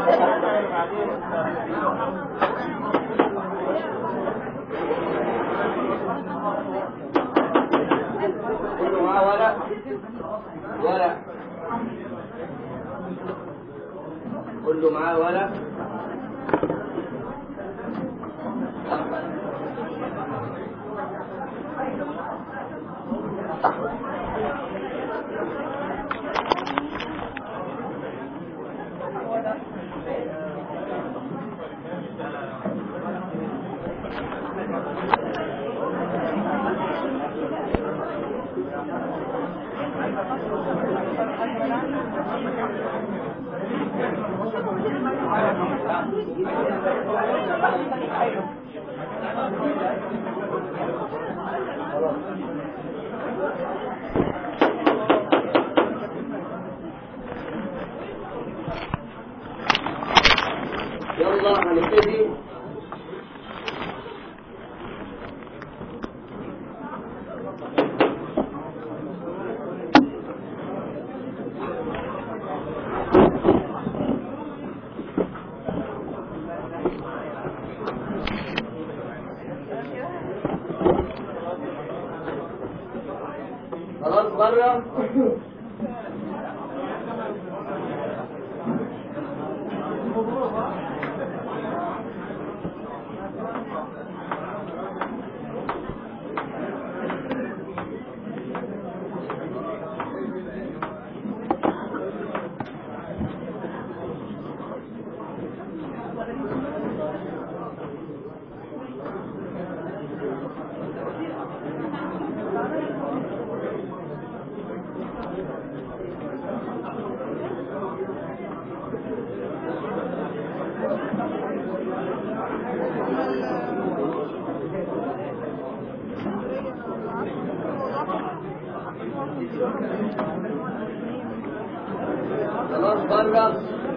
كله معاه ورق ورق كله معاه ورق يلا هنبتدي خلاص بره خلاص بره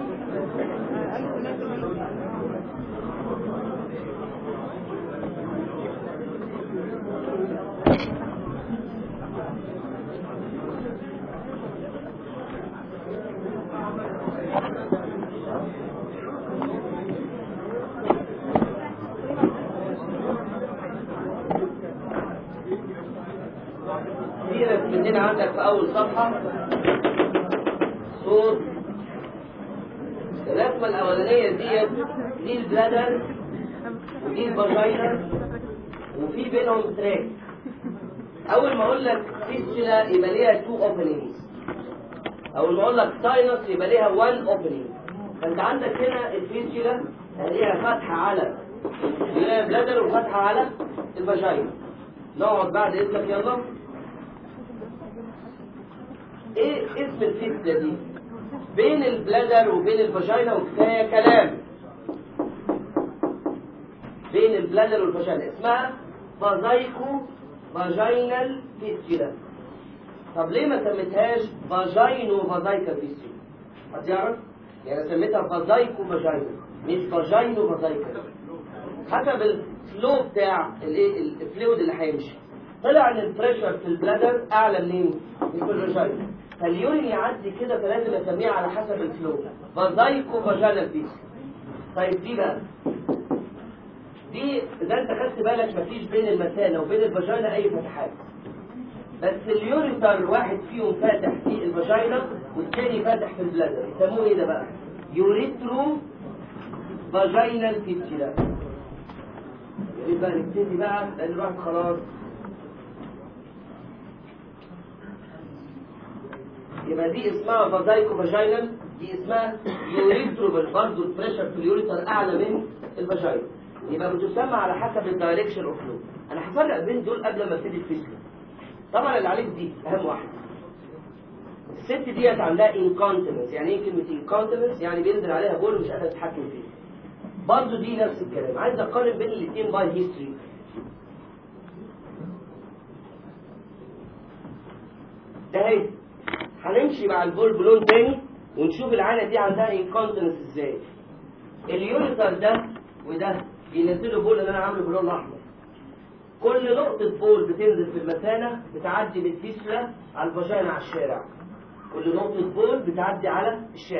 في رسمتين عندك في اول صفحه صوت الرسمه الاولانيه ديت دي البلادر ودي الفاجينا وفي بينهم تراك اول ما اقول لك فيستولا يبقى ليها تو اوبننجز اول ما اقول لك ساينس يبقى ليها وان اوبننج فانت عندك هنا الفيستولا ليها فتحه على ليها بلادر وفتحه على الفاجينا نقعد بعد اذنك يلا ايه اسم الفيستولا دي بين البلادر وبين الفاجينا وكفايه كلام بين البلادر والفاجينا اسمها فازايكو فاجينال فيستولا طب ليه ما سميتهاش فاجينو فازايكا فيستولا حد يعرف يعني سميتها فازايكو فاجينا مش فاجينو فازايكا حسب الفلو بتاع الايه الفلويد اللي هيمشي طلع ان البريشر في البلادر اعلى منين؟ من الفاجينا فاليورين يعدي كده فلازم اسميها على حسب الفلو فازايكو فاجينال فيستولا طيب دي بقى دي اذا انت خدت بالك مفيش بين المثانه وبين الفاجينا اي فتحات بس اليوريتر واحد فيهم فاتح في الفاجينا والتاني فاتح في البلادر يسموه ايه ده بقى يوريترو فاجينال فيستولا يبقى نبتدي بقى لان الواحد خلاص يبقى دي اسمها فازايكو فاجينال دي اسمها يوريترو برضه البريشر في اليوريتر اعلى من الفاجينا يبقى بتسمى على حسب الدايركشن اوف فلو انا هفرق بين دول قبل ما ابتدي الفيزياء طبعا اللي عليك دي اهم واحده الست ديت عندها انكونتيننس يعني ايه كلمه انكونتيننس يعني بينزل عليها بول مش قادره تتحكم فيه برضه دي نفس الكلام عايز اقارن بين الاثنين باي هيستوري ده هي هنمشي مع البول بلون تاني ونشوف العانه دي عندها انكونتيننس ازاي اليوريتر ده وده بينزلوا بول اللي انا عامله باللون الاحمر كل نقطة بول بتنزل في المثانة بتعدي من فيسلا على الفاجينا على الشارع كل نقطة بول بتعدي على الشارع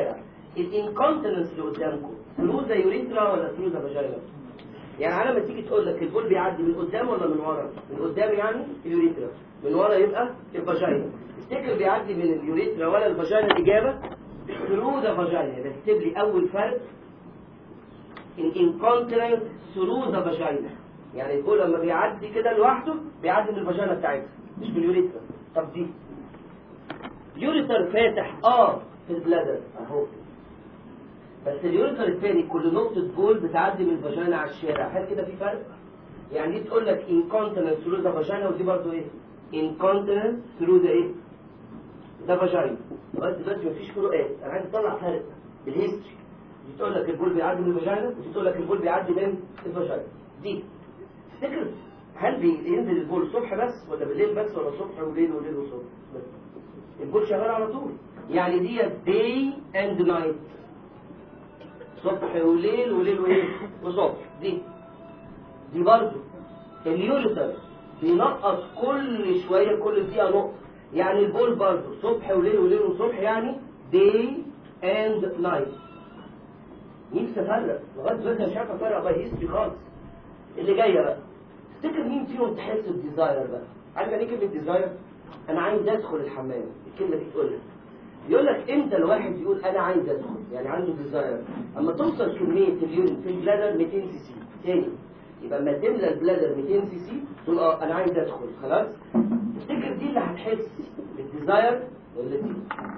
الانكونتنس اللي قدامكم ثرو ذا يوريثرا ولا ثرو ذا فاجينا يعني انا لما تيجي تقول لك البول بيعدي من قدام ولا من ورا من قدام يعني اليوريثرا من ورا يبقى الفاجينا تفتكر بيعدي من اليوريثرا ولا الفاجينا الاجابه ثرو ذا فاجينا يبقى اكتب لي اول فرق الانكونتنس ثرو ذا فاجينا يعني البول لما بيعدي كده لوحده بيعدي من الفاجينا بتاعتها مش من اليوريثرا طب دي يوريثر فاتح اه في البلادر اهو بس اليوريثر الثاني كل نقطة بول بتعدي من الفاجينا على الشارع هل كده في فرق؟ يعني دي تقول لك incontinence through the vagina ودي برضه ايه؟ incontinence through the ايه؟ ده فاجينا لغاية دلوقتي مفيش فروقات انا عايز اطلع فرق بالهيستوري دي تقول لك البول بيعدي من الفاجينا ودي تقول لك البول بيعدي من الفاجينا دي تفتكر هل بينزل البول الصبح بس ولا بالليل بس ولا صبح وليل وليل وصبح بس البول شغال على طول يعني دي day and night صبح وليل وليل وايه وصبح دي دي برضه اليوريثر بينقص كل شويه كل دقيقه نقطه يعني البول برضه صبح وليل وليل وصبح يعني day and night نفسي افرق لغايه دلوقتي مش عارف افرق بقى هيستري خالص اللي جايه بقى تفتكر مين فيهم تحس بديزاير بقى عارف يعني ايه كلمه ديزاير انا عايز ادخل الحمام الكلمه دي تقول لك يقول لك امتى الواحد يقول انا عايز ادخل يعني عنده ديزاير اما توصل كميه اليورين في البلادر 200 سي سي تاني يبقى اما تملى البلادر 200 سي سي تقول اه انا عايز ادخل خلاص تفتكر دي اللي هتحس بالديزاير ولا دي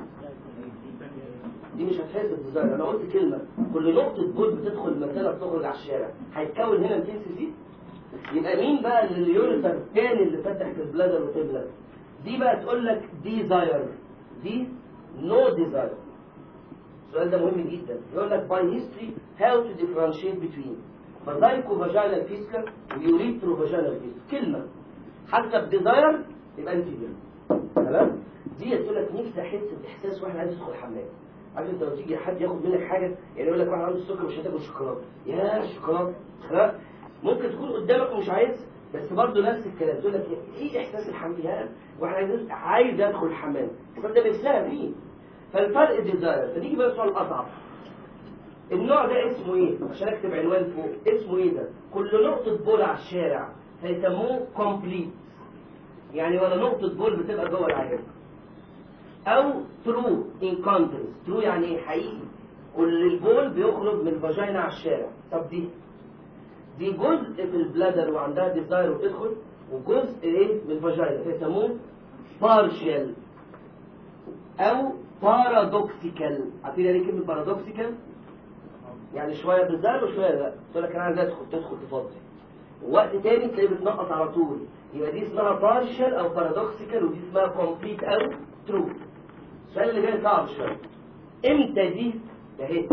دي مش هتحس بالديزاير انا قلت كلمه كل نقطه بول بتدخل المساله بتخرج على الشارع هيتكون هنا 200 سي سي يبقى مين بقى اللي اليوريثر الثاني اللي فتح في البلادر وتملى دي بقى تقول لك ديزاير دي نو ديزاير السؤال ده مهم جدا يقول لك by history how to differentiate between فازايكو فاجينال فيسكا ويوريترو فاجينال فيسكا كلمه حسب ديزاير يبقى انت كده تمام دي تقول لك نفسي احس باحساس واحد عايز يدخل الحمام عارف انت لو تيجي حد ياخد منك حاجه يعني يقول لك واحد عنده السكر مش هتاكل شوكولاته يا شوكولاته خلاص ممكن تكون قدامك ومش عايز بس برضه نفس الكلام تقول لك ايه احساس الحمام يا واحد عايز عايز يدخل الحمام بس ده نفسها فيه فالفرق ديزاير فنيجي بقى سؤال اصعب النوع ده اسمه ايه عشان اكتب عنوان فوق اسمه ايه ده كل نقطة بول على الشارع هيسموه كومبليت يعني ولا نقطة بول بتبقى جوه العيان او ترو انكونتنس ترو يعني ايه حقيقي كل البول بيخرج من الفاجينا على الشارع طب دي دي جزء في البلادر وعندها ديزاير وتدخل وجزء ايه من الفاجينا فيسموه بارشال او بارادوكسيكال عارفين يعني ايه كلمه بارادوكسيكال يعني شويه ديزاير وشويه لا تقول لك انا عايز ادخل تدخل تفضي وقت تاني تلاقيه بتنقط على طول يبقى دي اسمها بارشال او بارادوكسيكال ودي اسمها كومبليت او ترو السؤال اللي جاي صعب شويه امتى دي اهي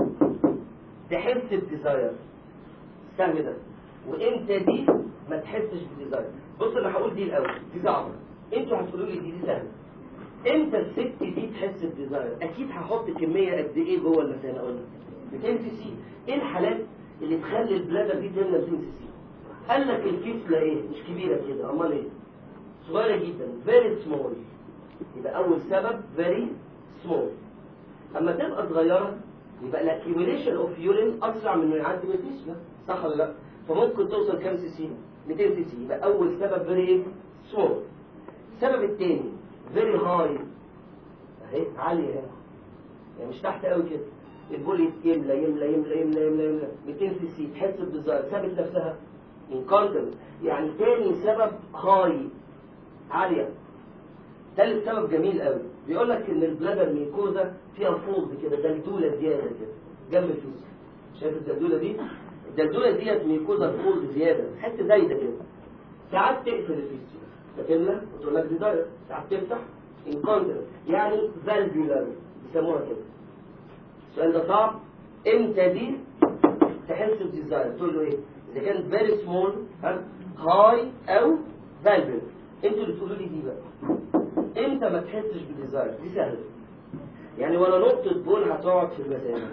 تحس بديزاير السهم ده وامتى دي ما تحسش بديزاير بص انا هقول دي الاول دي صعبه انتوا هتقولوا لي دي دي سهله امتى الست دي تحس بديزاير اكيد هحط كميه قد ايه جوه المثانه قلنا 200 سي سي ايه الحالات اللي تخلي البلادر دي تملى 200 سي سي قال لك الكفله ايه مش كبيره كده امال ايه صغيره جدا فيري سمول يبقى اول سبب فيري سمول اما تبقى صغيره يبقى الاكيوميليشن اوف يورين اسرع من انه يعدي من الجسم صح ولا لا فممكن توصل كام سي سي 200 سي سي يبقى اول سبب فيري ايه سمول السبب الثاني فيري هاي اهي عاليه اهي يعني مش تحت قوي كده البول يملى يملى يملى يملى يملى يملى 200 سي سي تحس بالظاهر ثابت نفسها انكونتنس يعني تاني سبب هاي عاليه ثالث سبب جميل قوي بيقول لك ان البلادر ميكوزا فيها فوض كده دلدوله زياده كده جنب الفيس شايف الدلدوله دي الدلدوله ديت ميكوزا فوض زياده حته زايده كده ساعات تقفل الفيس تكلم وتقول لك ديزاير ساعات تفتح انكونتنس يعني فالفيولار بيسموها كده السؤال ده صعب امتى دي تحس بديزاير تقول له ايه اذا كانت فيري سمول هاي او فالفيولار انتوا اللي تقولوا لي دي بقى امتى ما تحسش بديزاير دي سهله يعني ولا نقطه بول هتقعد في المثانه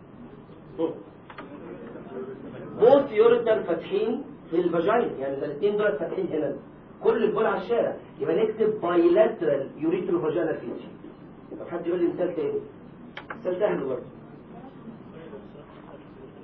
بوث يوريتر فاتحين في الفاجين يعني الاثنين دول فاتحين هنا كل البول على الشارع يبقى نكتب بايلاترال يوريترو فاجينال فيتش طب حد يقول لي مثال تاني مثال سهل برضه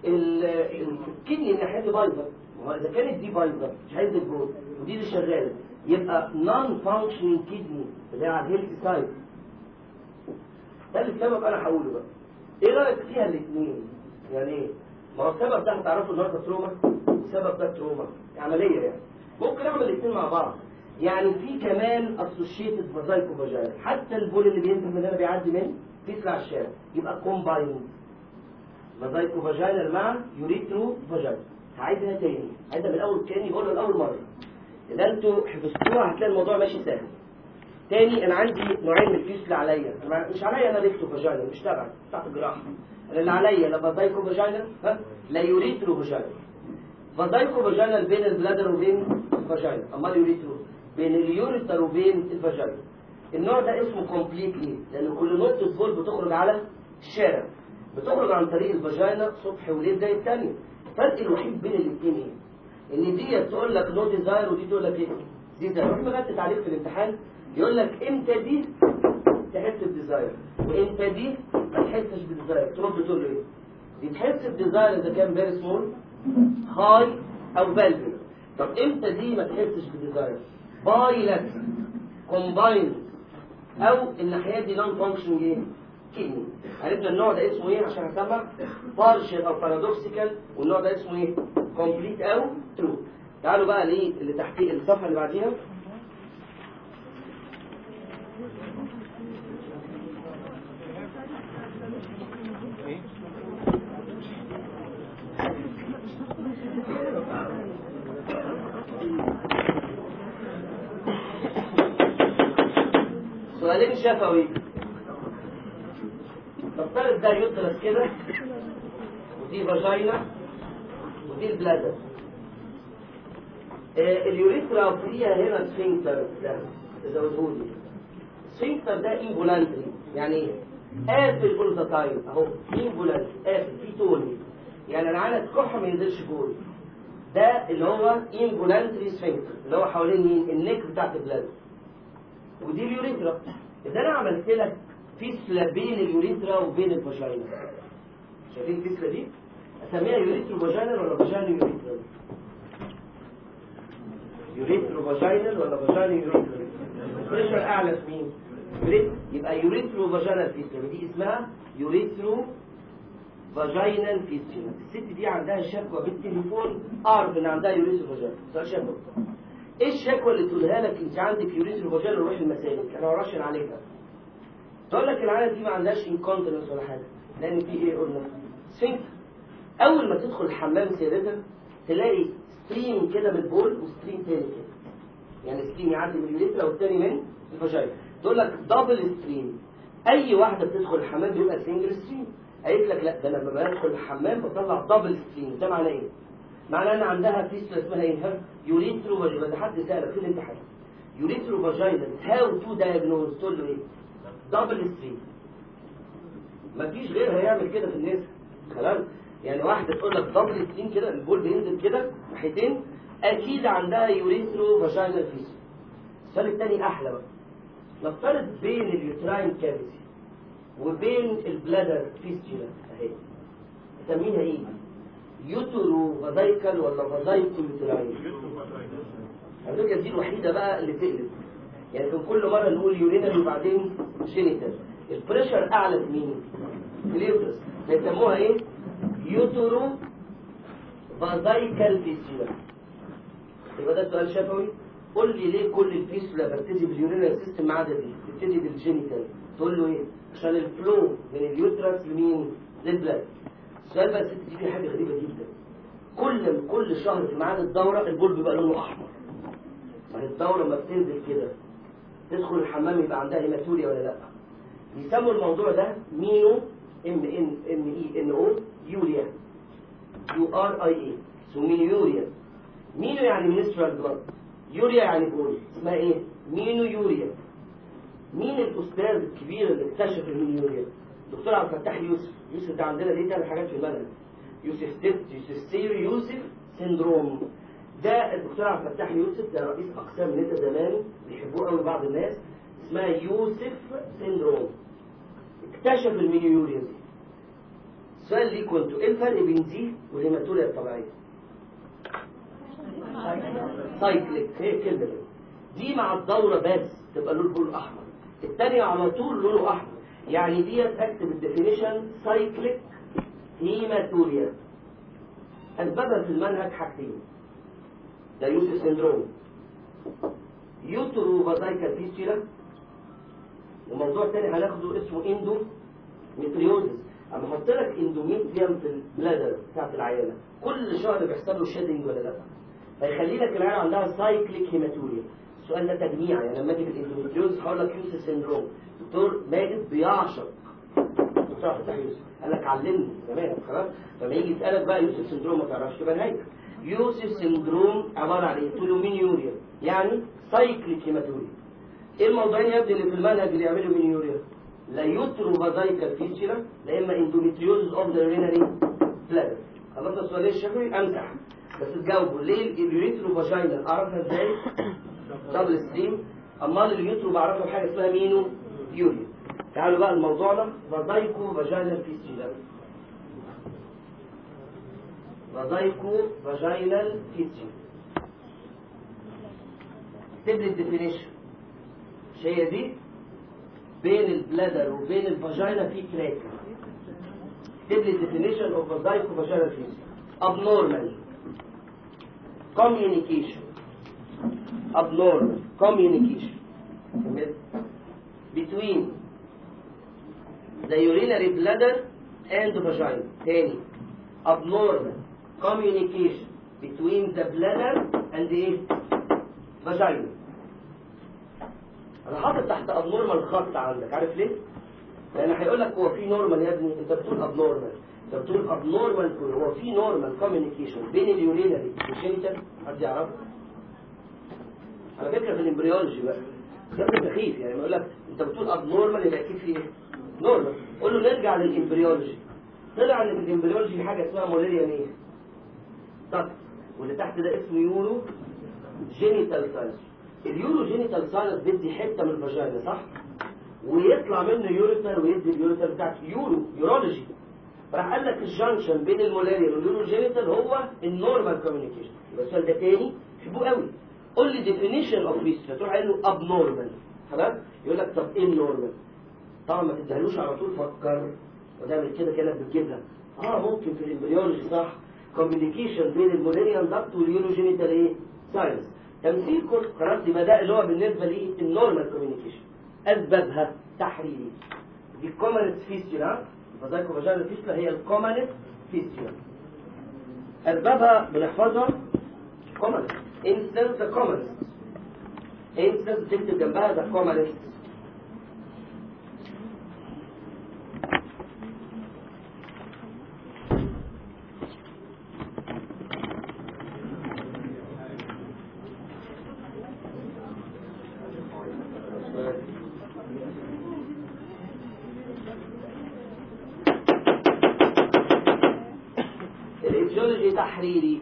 ال- الكدني الناحيه دي بايظه ما هو اذا كانت دي بايظه مش عايز الجول ودي اللي شغاله يبقى نون فانكشنينج كدني اللي هي على الهيلث سايد ده السبب انا هقوله بقى ايه رايك فيها الاثنين يعني ايه ما هو السبب ده هتعرفوا النهارده تروما السبب ده تروما عمليه يعني ممكن اعمل الاثنين مع بعض يعني في كمان اسوشيتد فازايكو فاجاينا حتى البول اللي بينزل من هنا بيعدي من بيطلع الشارع يبقى كومبايند فازايكو فاجاينا مع يوريترو فاجاينا هعيدها تاني هعيدها من الاول كاني بقولها لاول مره اذا انتوا حفظتوها هتلاقي الموضوع ماشي سهل تاني انا عندي نوعين من الفيسل عليا أنا مش عليا انا ريكتو فاجاينا مش تبعي بتاعت الجراحه انا اللي عليا لا فازايكو فاجاينا ها لا يوريترو فاجاينا فازايكو فاجاينا بين البلادر وبين الفاجاينا امال يوريترو بين اليوريتر وبين الفاجاينا النوع ده اسمه كومبليتلي لان كل نقطه بول بتخرج على الشارع بتخرج عن طريق الفاجينا صبح وليل زي الثانيه الفرق الوحيد بين الاثنين ايه ان دي تقول لك نو ديزاير ودي تقول لك ايه ديزاير روح مغطي عليك في الامتحان يقول لك امتى دي تحس بديزاير وامتى دي ما تحسش بديزاير ترد تقول له ايه دي تحس بديزاير اذا كان فيري سمول هاي او فالفل طب امتى دي ما تحسش بديزاير باي لك كومبايند او الناحيه دي نون فانكشن ايه كدني عرفنا النوع ده اسمه ايه عشان اسمع بارشل او بارادوكسيكال والنوع ده اسمه ايه كومبليت او ترو تعالوا بقى ليه اللي تحتيه الصفحه اللي بعديها سؤالين شفوي نفترض ده يدرس كده ودي فاجينا ودي البلادر آه اليوريثرا فيها هنا سفنكتر ده زودهولي السفنكتر ده انفولانتري يعني ايه؟ قافل اول ذا تايم اهو انفولانتري قافل في توني يعني انا عايز كحه ما ينزلش جول ده اللي هو انفولانتري سفنكتر اللي هو حوالين مين؟ النك بتاعت البلادر ودي اليوريثرا اذا انا عملت لك فيسلا بين اليوريثرا وبين الفاجينا شايفين الفيسلا دي اسميها يوريثرو فاجينال ولا فاجينا يوريثرا يوريثرو فاجينال ولا فاجينا يوريثرا بريشر اعلى في مين يوريث- يبقى يوريثرو فاجينال فيسلا دي اسمها يوريثرو فاجينال فيسلا الست دي عندها شكوى بالتليفون اعرف ان عندها يوريثرو فاجينال سؤال شكوى ايه الشكوى اللي تقولها لك انت عندك يوريثرو فاجينال وروح المسالك انا وراشن عليها تقول لك العيال دي ما عندهاش انكونتنس ولا حاجه لان في ايه قلنا سفنكتر اول ما تدخل الحمام سيادتك تلاقي ستريم كده من البول وستريم تاني كده يعني ستريم يعدي من اليوريثرا والتاني من الفاجينا تقول لك دبل ستريم اي واحده بتدخل الحمام بيبقى سنجل ستريم قالت لك لا ده انا لما بدخل الحمام بطلع دبل ستريم ده معناه ايه؟ معناه ان عندها فيسلا اسمها ايه؟ يوريثرو فاجينا ده حد سالك في الامتحان يوريثرو فاجينا هاو تو دايجنوز تقول له ايه؟ دبل ستريم مفيش غيرها يعمل كده في الناس خلاص يعني واحده تقول لك دبل ستريم كده البول بينزل كده ناحيتين اكيد عندها يوريثرو فاجينال فيس السؤال الثاني احلى بقى نفترض بين اليوتراين كافيتي وبين البلادر فيستولا اهي نسميها ايه يوترو فازايكال ولا فازايكو يوتراين على فكره دي الوحيده بقى اللي تقلب يعني كان كل مره نقول يورينال وبعدين جينيتال البريشر اعلى في مين؟ في اليوترس بيسموها ايه؟ يوترو فازايكال فيستولا يبقى ده سؤال شفوي قول لي ليه كل الفيستولا ببتدي باليورينال سيستم ما عدا دي بتبتدي بالجينيتال تقول له ايه؟ عشان الفلو من اليوترس لمين؟ للبلاد السؤال بقى الست دي فيه حاجه غريبه جدا كل كل شهر في ميعاد الدوره البول بيبقى لونه احمر ما هي الدوره لما بتنزل كده تدخل الحمام يبقى عندها هيماتوريا ولا لا بيسموا الموضوع ده مينو ام ان ام اي ان او يوريا يو ار اي اي اسمه مينيوريا مينو يعني منسترال بلاد يوريا يعني بول اسمها ايه مينو يوريا مين الاستاذ الكبير اللي اكتشف المينيوريا دكتور عبد الفتاح يوسف يوسف ده عندنا ليه ثلاث حاجات في المنهج يوسف تيت يوسف سير يوسف سيندروم ده الدكتور عبد الفتاح يوسف ده رئيس اقسام نتا زمان بيحبوه قوي بعض الناس اسمها يوسف سيندروم اكتشف المينيوريا دي سؤال ليكوا انتوا ايه الفرق بين دي والهيماتوريا الطبيعيه سايكليك هي الكلمه دي دي مع الدوره بس تبقى لونه احمر الثانيه على طول لونه احمر يعني ديت اكتب الديفينيشن سايكليك هيماتوريا اسبابها في المنهج حاجتين ده يوسف سندروم يوترو فازايكال فيستيلا وموضوع تاني هناخده اسمه اندو متريوزس اما احط لك اندوميتريوم في البلادر بتاعت العيانه كل شهر بيحصل له شيدنج ولا لا فيخلي لك العيال عندها سايكليك هيماتوريا السؤال ده تجميع يعني لما اجي في الاندوميتريوزس هقول لك يوسف سندروم دكتور ماجد بيعشق دكتور عبد الفتاح يوسف قال لك علمني زمان خلاص فلما يجي يسالك بقى يوسف سندروم ما تعرفش تبقى نهايتك يوسف سندروم عباره عن ايه؟ تولومينيوريا يعني سايكليك هيماتوريا ايه الموضوعين يا ابني اللي في المنهج اللي يعملوا مينيوريا؟ لا يوترو فازايكال فيتشرا لا اما اندوميتريوزز اوف ذا رينري بلادر خلاص السؤال الشفوي امتح بس تجاوبوا ليه اليوريترو فاجينال اعرفها ازاي؟ دبل ستريم امال اليوترو بعرفها بحاجه اسمها مينو يوريا تعالوا بقى لموضوعنا فازايكو فاجينال فيتشرا فازايكو فاجينال فيتشرا اكتب لي الديفينيشن مش هي دي بين البلادر وبين الفاجينا في كراك اكتب لي definition of mosaic vaginal fistula abnormal communication abnormal communication between the urinary bladder and the vagina تاني abnormal communication between the bladder and the vagina انا حاطط تحت ابنورمال خط عندك عارف ليه؟ لان هيقول لك هو في نورمال يا ابني انت بتقول ابنورمال انت بتقول ابنورمال هو في نورمال كوميونيكيشن بين اليورينري والجينيتال حد يعرف؟ على فكره في الامبريولوجي بقى ده سخيف يعني يقول لك انت بتقول ابنورمال يبقى اكيد في ايه؟ نورمال قول له نرجع للامبريولوجي طلع ان في الامبريولوجي في حاجه اسمها موليريان ايه؟ طب واللي تحت ده اسمه يورو جينيتال ساينس اليورو جينيتال ساينس بيدي حته من الفاجينا صح؟ ويطلع منه يوريتر ويدي اليوريتر بتاعك يورو يورولوجي راح قال لك الجنكشن بين المولاريا واليورو جينيتال هو النورمال كوميونيكيشن يبقى السؤال ده تاني بحبوه قوي قول لي ديفينيشن اوف فيستula تروح قايل له اب نورمال خلاص يقول لك طب ايه النورمال طبعا ما تديهالوش على طول فكر وتعمل كده كده بتجيبها اه ممكن في الامبريولوجي صح كوميونيكيشن بين المولاريان داكت واليورو جينيتال ايه ساينس تمثيل كل خلاص يبقى ده اللي هو بالنسبه لي النورمال كوميونيكيشن اسبابها تحريري دي الكومنت فيستولا فازايكو فاجينال فيستولا هي الكومنت فيستولا اسبابها بنحفظها كومنت انسنس ذا كومنت انسنس تكتب جنبها ذا كومنت الايديولوجي تحريري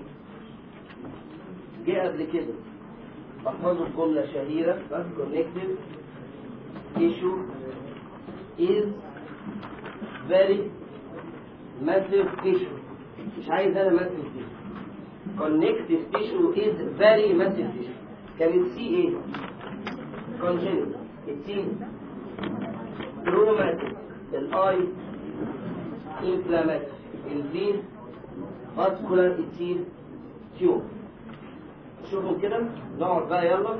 جه قبل كده بحفظه جملة شهيرة بس connective tissue is very massive tissue مش عايز انا massive tissue connective tissue is very massive tissue كانت سي ايه؟ congenital السي traumatic الاي inflammatory الفي فاسكولار تصير تيوب شوفوا كده نقعد بقى يلا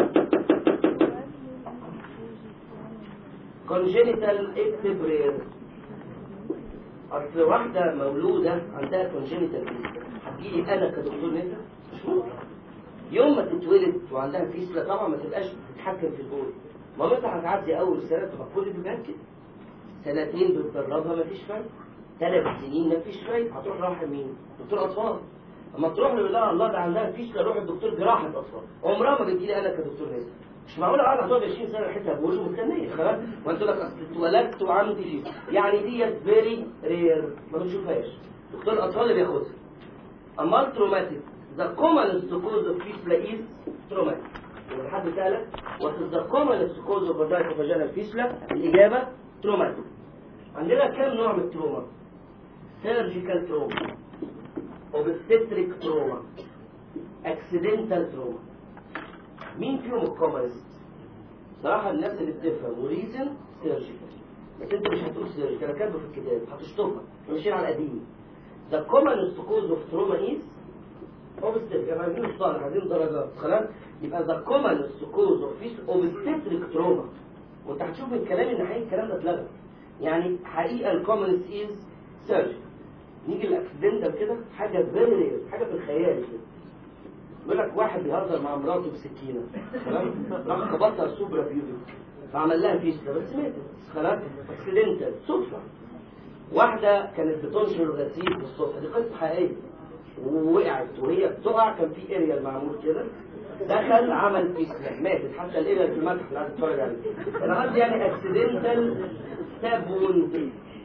congenital اكتب رير اصل واحدة مولودة عندها congenital هتجيلي انا كدكتور نسا مش ممكن يوم ما تتولد وعندها فيسلا طبعا ما تبقاش بتتحكم في البول مامتها هتعدي اول سنة تبقى كل بجد سنتين بتدربها مفيش فايدة ثلاث سنين مفيش فايدة هتروح رايحة مين؟ دكتور أطفال اما تروح له لا الله ده عندها فيشكا روح الدكتور جراحة أطفال عمرها ما بتجيلي أنا كدكتور نسا مش معقولة قاعدة هتقعد 20 سنة ريحتها بوش ومستنية خلاص وانت لك أصل اتولدت وعندي فيشكا يعني ديت فيري رير ما بنشوفهاش دكتور الأطفال اللي بياخدها أما التروماتيك ذا commonest cause of fistula is traumatic يبقى حد سألك what is the commonest cause of vaginal fistula الإجابة traumatic عندنا كام نوع من التروما؟ سيرجيكال تروما اوبستريك تروما اكسيدنتال تروما مين فيهم الكومنست صراحه الناس اللي بتفهم وريزن سيرجيكال بس انت مش هتقول سيرجيكال انا كاتبه في الكتاب هتشطبها ماشيين على القديم The commonest cause of trauma is obstetric يعني عايزين نصطلح عايزين درجات خلاص يبقى the commonest cause of this obstetric trauma وانت هتشوف من كلامي ان حقيقي الكلام ده اتلغى يعني حقيقه الكومنست از سيرجيكال نيجي الاكسيدنتال كده حاجه فيري رير حاجه في الخيال كده يقول لك واحد بيهزر مع مراته بسكينه تمام راح خبطها سوبرا بيوبيك فعمل لها فيستا بس ماتت خلاص اكسيدنتال صدفه واحده كانت بتنشر غسيل في الصبح دي قصه حقيقيه ووقعت وهي بتقع كان في اريال معمول كده دخل عمل فيستا ماتت حتى الاريال في المتحف اللي قاعد تتفرج عليه انا قصدي يعني اكسيدنتال ستاب ووند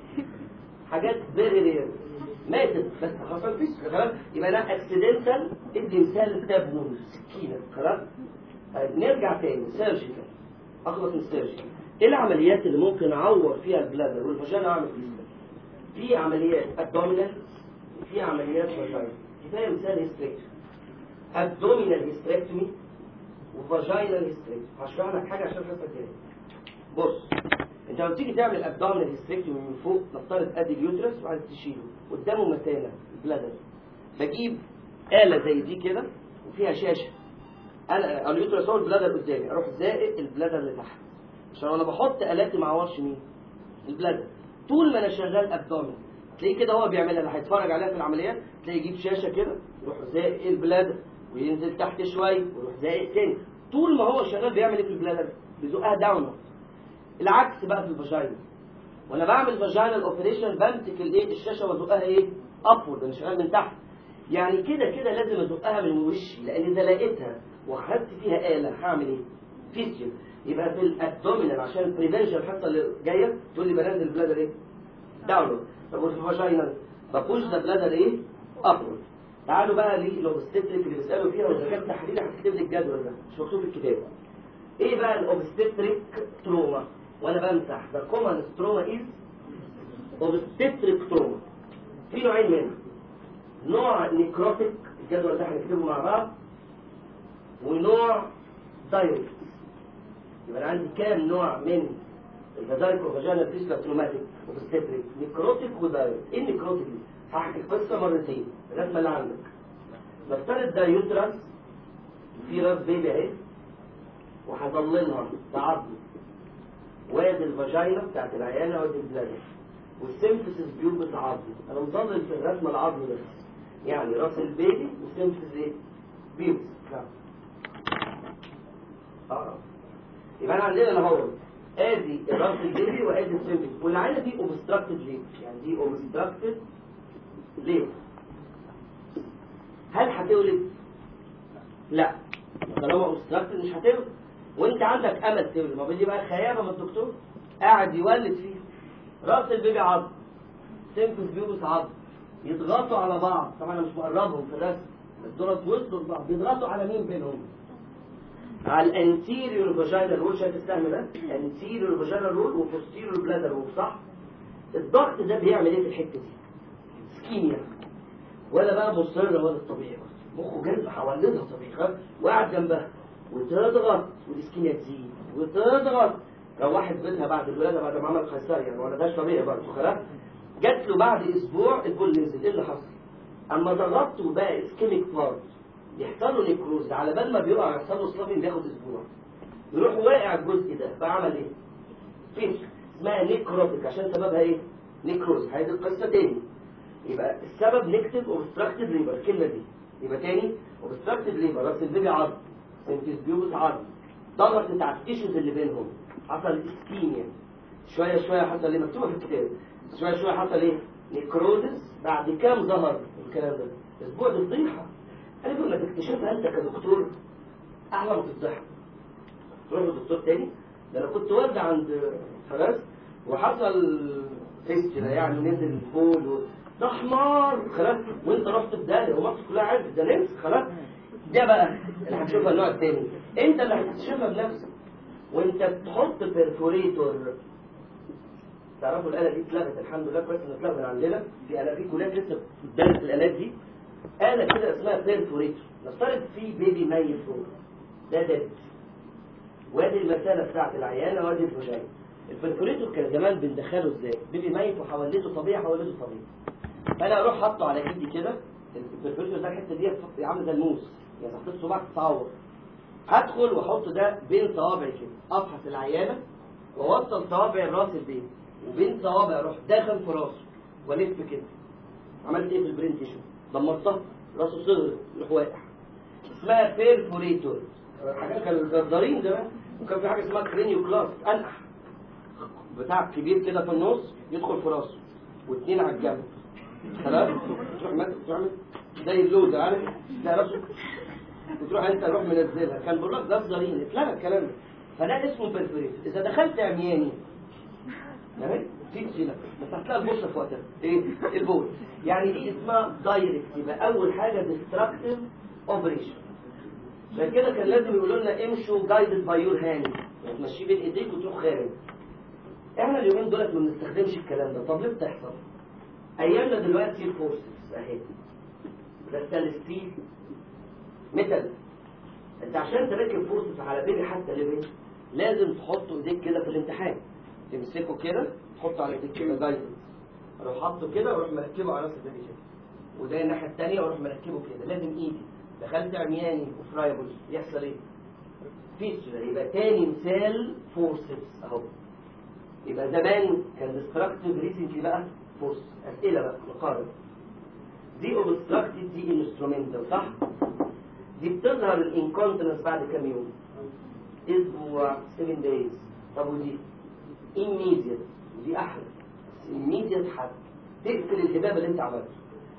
حاجات فيري رير ماتت بس حصل فيستا خلاص يبقى ده اكسيدنتال ادي مثال ستاب ووند سكينه خلاص طيب نرجع تاني سيرجيكال اخلص من السيرجيكال ايه العمليات اللي ممكن اعور فيها البلادر والفاجينا اعمل فيستا في عمليات ابدومينال في عمليات فاجينا كفايه مثال هيستريكتومي ابدومينال هيستريكتومي وفاجينال هيستريكتومي هشرح لك حاجه عشان تفهم كده بص انت لما تيجي تعمل ابدومينال هيستريكتومي من فوق نفترض ادي اليوترس وعايز تشيله قدامه متانه البلادر بجيب آلة زي دي كده وفيها شاشة انا اليوترس هو البلادر قدامي اروح زائق البلادر لتحت عشان انا بحط آلاتي ما اعورش مين البلادر طول ما انا شغال ابدومين تلاقيه كده هو بيعملها اللي هيتفرج عليها في العمليات تلاقيه يجيب شاشه كده يروح زائق البلادر وينزل تحت شويه ويروح زائق تاني طول ما هو شغال بيعمل ايه في البلادر بيزقها داون العكس بقى في الفاجينا وانا بعمل فاجينال اوبريشن بمسك الايه الشاشه وازقها ايه ابورد انا شغال من تحت يعني كده كده لازم ازقها من وشي لان اذا لقيتها واخدت فيها آلة هعمل ايه؟ فيسيو يبقى في الابدومينال عشان البريفنشن الحصه اللي جايه تقول لي بنزل البلادر ايه؟ داونورد طب وفي الفاجينال ببوش ذا بلادر ايه؟ ابورد تعالوا بقى للاوبستريك اللي بيسالوا فيها واذا كان تحليل هتكتب لي الجدول ده مش مكتوب في الكتاب ايه بقى الاوبستريك تروما وانا بمسح ذا كومن تروما از اوبستريك تروما في نوعين منها نوع نيكروتيك الجدول ده هنكتبه مع بعض ونوع دايركت يبقى انا عندي كام نوع من الفازاريك وفاجانا فيسلا تروماتيك وبستريك نيكروتيك ودايركت ايه النيكروتيك دي؟ هحكي القصه مرتين الرسمه اللي عندك نفترض ده يوترس في راس بيبي اهي وهضللها بعظم وادي الفاجينا بتاعت العيانه وادي البلادر والسيمفيسيس بيوبس عظم انا مضلل في الرسمه العظم بس يعني راس البيبي والسيمفيسيس ايه؟ بيوبس نعم اه يبقى انا عندنا انا هو ادي راس البيبي وادي السيمفيسيس والعينه دي اوبستراكتد ليه؟ يعني دي اوبستراكتد ليه؟ هل هتولد؟ لا طالما اوبستراكتد مش هتولد وانت عندك امل تولد ما دي بقى خيابه من الدكتور قاعد يولد فيه راس البيبي عظم سيمفيس بيوبس عظم يضغطوا على بعض طبعا انا مش مقربهم في الرسم بس دول وصلوا لبعض بيضغطوا على مين بينهم؟ على الانتيريور فاجينال رول شايف السهم ده؟ انتيريور فاجينال رول وبوستيريور بلادر رول صح؟ الضغط ده بيعمل ايه في الحته دي؟ سكيميا ولا بقى مصر ولا الطبيعي مخه جاز هولدها طبيعي خلاص وقاعد جنبها وتضغط والسكيميا تزيد وتضغط روحت بيتها بعد الولاده بعد ما عملت قيصري يعني ولا ده طبيعي برضه خلاص جات له بعد اسبوع البول نزل ايه اللي حصل؟ اما ضغطته بقى اسكيميك بارت يحصل له نيكروز على بال ما بيقع يحصل له سلافين بياخد اسبوع يروح واقع الجزء ده فعمل ايه؟ فيش اسمها نيكروتيك عشان سببها ايه؟ نيكروز هذه القصه تاني يبقى السبب نكتب اوبستراكتيف ليبر الكلمه دي يبقى تاني اوبستراكتيف ليبر راس البيبي عظم سنتيس بيوبس عظم ضغط على التيشوز اللي بينهم حصل اسكيميا شويه شويه حصل ايه مكتوبه في الكتاب شويه شويه حصل ايه نيكروزس بعد كام ظهر الكلام ده اسبوع دي فضيحه انا بقول لك تكتشفها انت كدكتور احلى ما تفضحها تروح لدكتور تاني ده انا كنت والد عند خلاص وحصل فيستيلا يعني نزل الفول و... ده حمار خلاص وانت رحت في داهيه ومصر كلها عارف ده نمس خلاص ده بقى اللي هتشوفها النوع التاني انت اللي هتكتشفها بنفسك وانت بتحط بيرفوريتور تعرفوا الاله دي اتلغت الحمد لله كويس انها اتلغت من عندنا في اله في كليات لسه بتدرس الالات دي اله كده اسمها بيرفوريتور نفترض في بيبي ميت فوق ده دبت وادي المساله بتاعت العيانه وادي الفجايه البرفوريتور كان زمان بندخله ازاي بيبي ميت وحولته طبيعي حولته طبيعي فانا اروح حاطه على ايدي كده البرفوريتور ده الحته دي عامله زي الموس يعني حطيت صباعك تتعور هدخل واحط ده بين صوابعي كده افحص العيانه واوصل صوابع الراس البيت وبين صوابع اروح داخل في راسه والف كده عملت ايه في البرين تيشو دمرتها راسه صغر يروح واقع اسمها بيرفوريتور حاجه كانوا الجزارين زمان وكان في حاجه اسمها كرينيو كلاس انقح بتاع كبير كده في النص يدخل في راسه واثنين على الجنب خلاص تروح ماسك تروح ماسك زي اللوزه عارف تلاقي راسه وتروح انت تروح منزلها كان بيقول لك ده الزرين اتلغى الكلام ده فده اسمه بيرفوريتور اذا دخلت عمياني تمام في سيلة بس هتلاقي البوصة في وقتها ايه البول يعني دي اسمها دايركت يبقى اول حاجة ديستراكتيف اوبريشن عشان كده كان لازم يقولوا لنا امشوا جايدد باي يور هاند يعني تمشيه بين ايديك وتروح خارج احنا اليومين دولت ما بنستخدمش الكلام ده طب ليه بتحصل ايامنا دلوقتي الفورسز اهي ده ستانلس ستيل ميتال انت عشان تركب فورسز على بيبي حتى ليفل لازم تحط ايديك كده في الامتحان تمسكه كده تحطه على ايديك كده جايدد اروح حاطه كده واروح مركبه على راس البيبي كده وده الناحيه الثانيه واروح مركبه كده لازم ايدي دخلت عمياني وفرايبل يحصل ايه فيستولا يبقى تاني مثال فورسز اهو يبقى زمان كان ديستراكتيف ريسنتلي بقى فورس اسئله بقى نقارن دي اوبستراكتيف دي انسترومنتال صح دي بتظهر الانكونتنس بعد كام يوم اسبوع 7 دايز طب ودي immediate ودي احلى بس immediate حد تقفل الهباب اللي انت عملته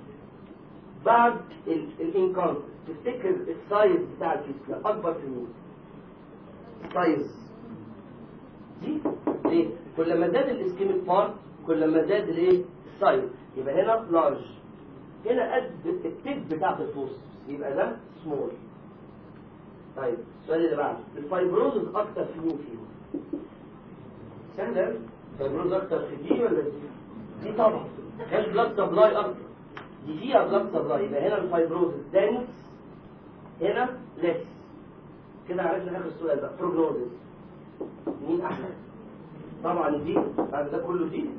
بعد الانكونت تفتكر السايز بتاع الفيسكلا اكبر في مين السايز دي ليه كل ما زاد الاسكيميك بارت كل ما زاد الايه السايز يبقى هنا لارج هنا قد التيب بتاعت الفوس يبقى ده سمول طيب السؤال اللي بعده الفايبروزز اكتر في مين فيهم سهل الفايبروز اكتر في دي ولا دي دي طبعا كان بلاد سبلاي اكتر دي فيها بلاد سبلاي يبقى هنا الفايبروز دانس هنا ليس كده عرفنا اخر السؤال بقى بروجنوزس مين احلى طبعا دي بعد ده كله دي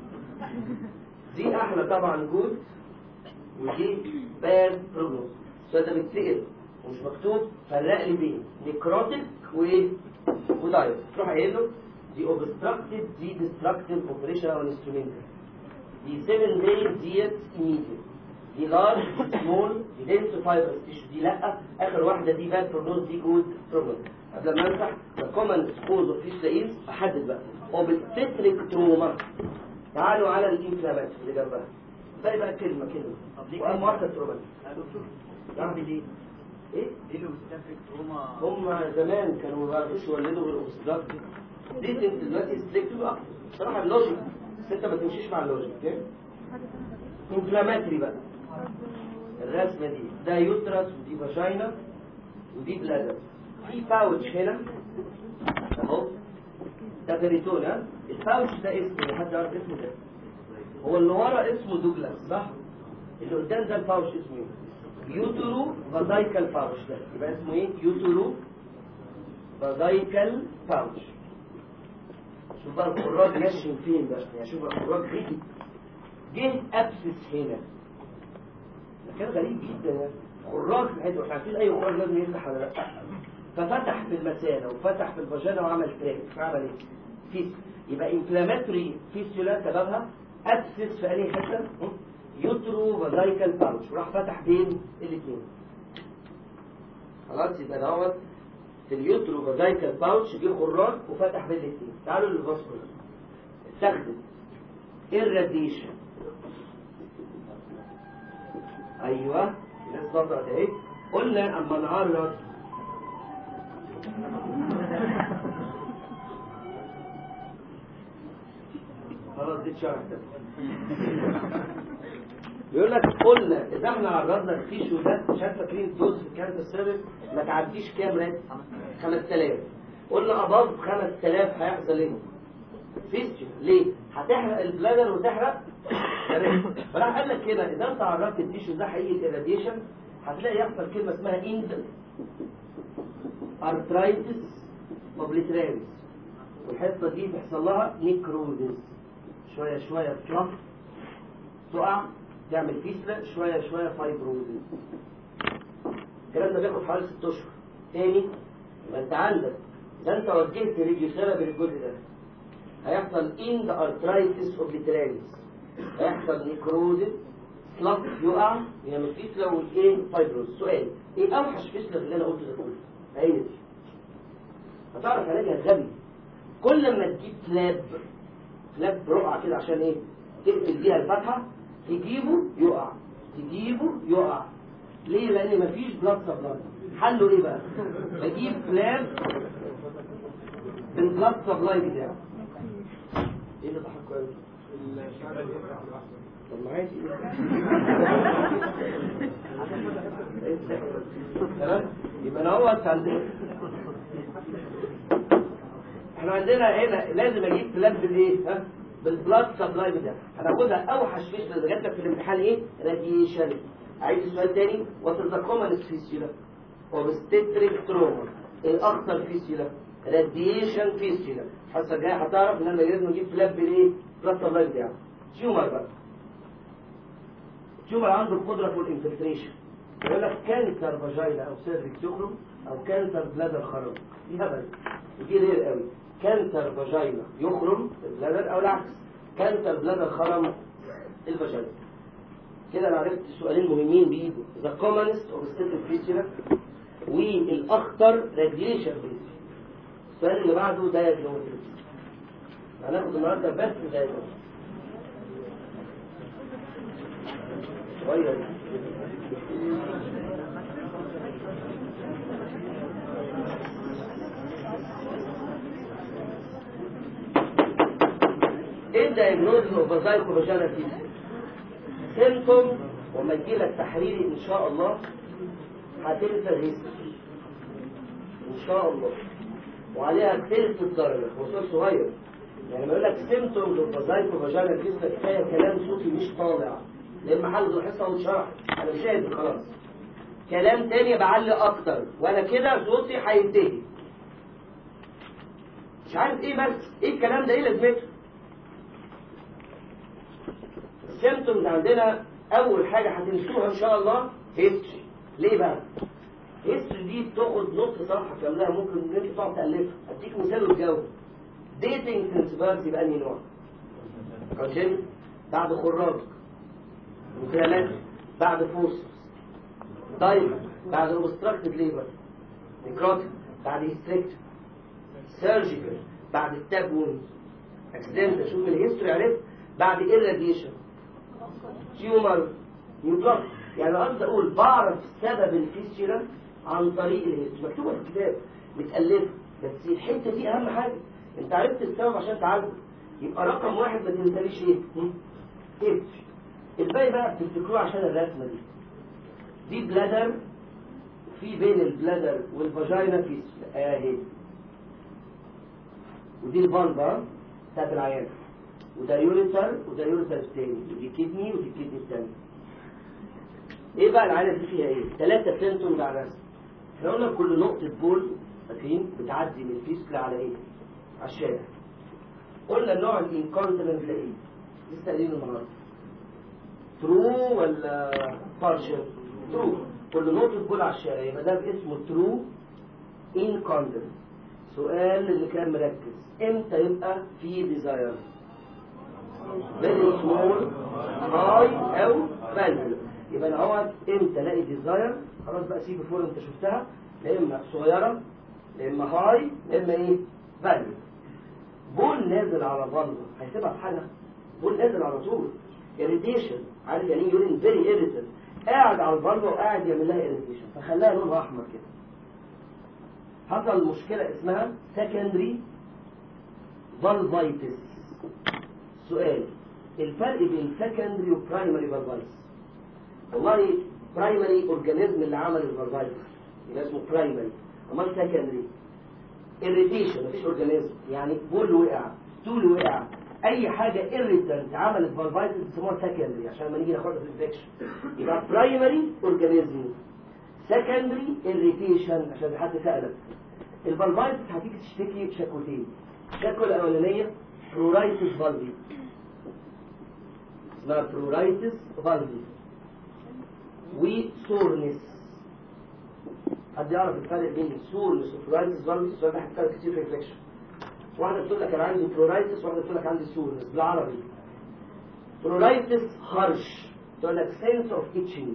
دي احلى طبعا جود ودي باد بروجنوز السؤال ده بيتسال ومش مكتوب فرق لي بين نيكروتيك وايه ودايت تروح قايل له دي اوبستراكتيف دي ديستراكتيف اوبريشن او انسترومنتال دي 7 دايز ديت immediate دي لارج دي سمول دي دنس فايبرز تيشو دي لا اخر واحده دي باد بروجنوز دي جود بروجنوز قبل ما امسح الكومن كوز اوف فيش لايز احدد بقى اوبستريك تروما تعالوا على الانفلامات اللي جنبها باقي بقى كلمه كلمه واهم واحده تروما دكتور نعم. ليه؟ ايه ليه الاوبستاتريك تروما هم زمان كانوا ما بيعرفوش يولدوا غير اوبستراكت دي انت دلوقتي ستريكتيف اكتر بصراحه اللوجيك بس انت ما تمشيش مع اللوجيك اوكي انفلاماتري بقى الرسمه دي ده يوترس ودي فاجينا ودي بلادر في باوتش هنا اهو ده بريتون ها الباوتش ده اسمه حد يعرف اسمه ده هو اللي ورا اسمه دوجلاس صح اللي قدام ده الباوتش اسمه ايه يوترو فازايكال باوتش ده يبقى اسمه ايه يوترو فازايكال باوتش شوف بقى الخراج نشم فين بقى يعني شوف بقى الخراج غيب جه ابسس هنا مكان غريب جدا يعني خراج في حته احنا عارفين اي خراج لازم يفتح ولا لا ففتح في المثانه وفتح في الفاجينا وعمل تراك فعمل ايه؟ فيس يبقى انفلاماتوري فيستولا سببها ابسس في انهي حته؟ يوترو فازايكال باوتش وراح فتح بين الاثنين خلاص يبقى دوت في اليوترو فازايكال باوتش جه خراج وفتح بين الاثنين تعالوا للفاسكولار استخدم الراديشن ايوه الناس نظرت اهي قلنا اما نعرض خلاص دي اتشرح ده بيقول لك قلنا اذا احنا عرضنا التيشو ده مش عارف فاكرين الدوز في الكانسر سيرفيس ما تعديش كام رات 5000 قلنا اباظ 5000 هيحصل ايه فيستيولا ليه؟ هتحرق البلادر وتحرق الرئه فراح قال لك كده اذا انت عرفت التيشو ده حقيقه الراديشن هتلاقي يحصل كلمه اسمها اند ارترايتس اوبليتراليس والحته دي بيحصل لها نيكروزيس شويه شويه تروح تقع تعمل فيسلا شويه شويه فايبروزيس الكلام ده بياخد حوالي 6 اشهر تاني يبقى انت عندك ده انت وجهت ريديو ثيرابي للجزء ده هيحصل اند ارترايتس اوبليتراليس هيحصل نيكروزيس سلاف يقع يعمل فيسلا والايه فايبروز سؤال ايه اوحش فيسلا اللي انا قلته ده كله هي دي هتعرف علاجها غبي كل ما تجيب فلاب فلاب رقعة كده عشان ايه تقفل بيها الفتحة تجيبه يقع تجيبه يقع ليه لان مفيش بلاد سبلاي حله ايه بقى بجيب فلاب بالبلاد سبلاي بتاعه ايه اللي ضحك قوي طب ما عادي تمام يبقى انا هو عندنا احنا عندنا هنا لازم اجيب فلاب بالايه ها بالبلاد سبلاي بتاعه هناخدها اوحش فيش اللي جات لك في الامتحان ايه راديشن عايز السؤال تاني وتتكومن فيسيولا وبستتريك تروما الاخطر فيسيولا راديشن فيسيولا الحصه الجايه هتعرف ان انا لازم اجيب فلاب بالايه بلاد سبلاي بتاعه تيومر بقى تيومر عنده القدره في الانفلتريشن يقول لك كانسر فاجينا او سيرفكس يخرج او كانسر بلادر خرج دي هبل ودي رير قوي كانسر فاجينا يخرم البلادر او العكس كانسر بلادر خرم الفاجينا كده انا عرفت سؤالين مهمين بيجوا ذا كومنست اوف ستيتل فيسيولا والاخطر راديشن فيسيولا السؤال اللي بعده دايجنوستس هناخد النهارده بس دايجنوستس شويه ايه الدايجنوز اوف فازايكو فاجانا فيسيولا سيمتوم وما يجي لك تحريري ان شاء الله هتنسى الهيستوري ان شاء الله وعليها تلت الدرجه وصول صغير يعني ما يقول لك سيمتومز اوف فازايكو فاجانا فيسيولا كفايه كلام صوتي مش طالع لان محل الحصه واتشرح انا مش قادر خلاص كلام تاني بعلق اكتر وانا كده صوتي هينتهي مش عارف ايه بس ايه الكلام ده ايه لازمته السيمتومز عندنا اول حاجه هتنسوها ان شاء الله هيستوري ليه بقى هيستوري دي بتاخد نص صفحه كاملها ممكن ان انت تقعد تالفها اديك مثال وتجاوب ديتنج برنسبلز بانهي نوع كونجن بعد خراج مكالمات بعد فورسز دايما بعد اوبستراكتد ليبر نيكروتيك بعد هيستريكت سيرجيكال بعد التاب وونز اكسيدنت شوف الهيستوري عرفت بعد irradiation تيومر نيوبلاست يعني قصدي اقول بعرف سبب الفيسيولا عن طريق الهيستوري مكتوبه في الكتاب متالفه بس الحته دي اهم حاجه انت عرفت السبب عشان تعالجه يبقى رقم واحد ما تنساليش ايه؟ هيستوري الباقي بقى بتفتكروه عشان الرسمه دي دي بلادر في بين البلادر والفاجينا فيسيولا اهي ودي الفالفا بتاعت العيان وده يوريتر وده يوريتر التاني ودي كدني ودي الكدني التاني ايه بقى العينه دي فيها ايه؟ ثلاثة سيمتومز على الرسم احنا قلنا كل نقطة بول فاكرين بتعدي من الفيسكلا على ايه؟ على الشارع قلنا النوع الانكونتيننت ده ايه؟ لسه قايلين النهارده ترو ولا بارشل؟ ترو كل نقطة بول على الشارع يبقى ده اسمه ترو انكونتيننت سؤال اللي كان مركز امتى يبقى في ديزاير very small high او value يبقى انا اقعد امتى الاقي ديزاير خلاص بقى سيبي فور انت شفتها لا اما صغيره لا اما هاي لا اما ايه فاليو بول نازل على الرمل هيسيبها في حالها بول نازل على طول اريتيشن عارف يعني ايه يورين فيري ايريتد قاعد على الفالفا وقاعد يعمل لها اريتيشن فخلاها لونها احمر كده حصل مشكله اسمها سكندري فالفايتس سؤال الفرق بين سكندري وبرايمري فالفايتس والله برايمري اورجانيزم اللي عمل الفالفايتس يبقى اسمه برايمري امال سكندري irritation مفيش اورجانيزم يعني بول وقع ستول وقع اي حاجه irritant عملت فالفايتس بيسموها سكندري عشان لما نيجي ناخدها في الانفكشن يبقى برايمري اورجانيزم سكندري irritation عشان حد سالك الفالفايتس هتيجي تشتكي شكوتين الشكوى الاولانيه برورايتس فالفي اسمها برورايتس فالفي وسورنس حد يعرف الفرق بين السورنس وبرورايتس فالفي السؤال ده هيتكرر كتير في الانفكشن واحدة بتقول لك انا عندي برورايتس واحدة بتقول لك عندي سورنس بالعربي برورايتس هرش تقول لك sense of itching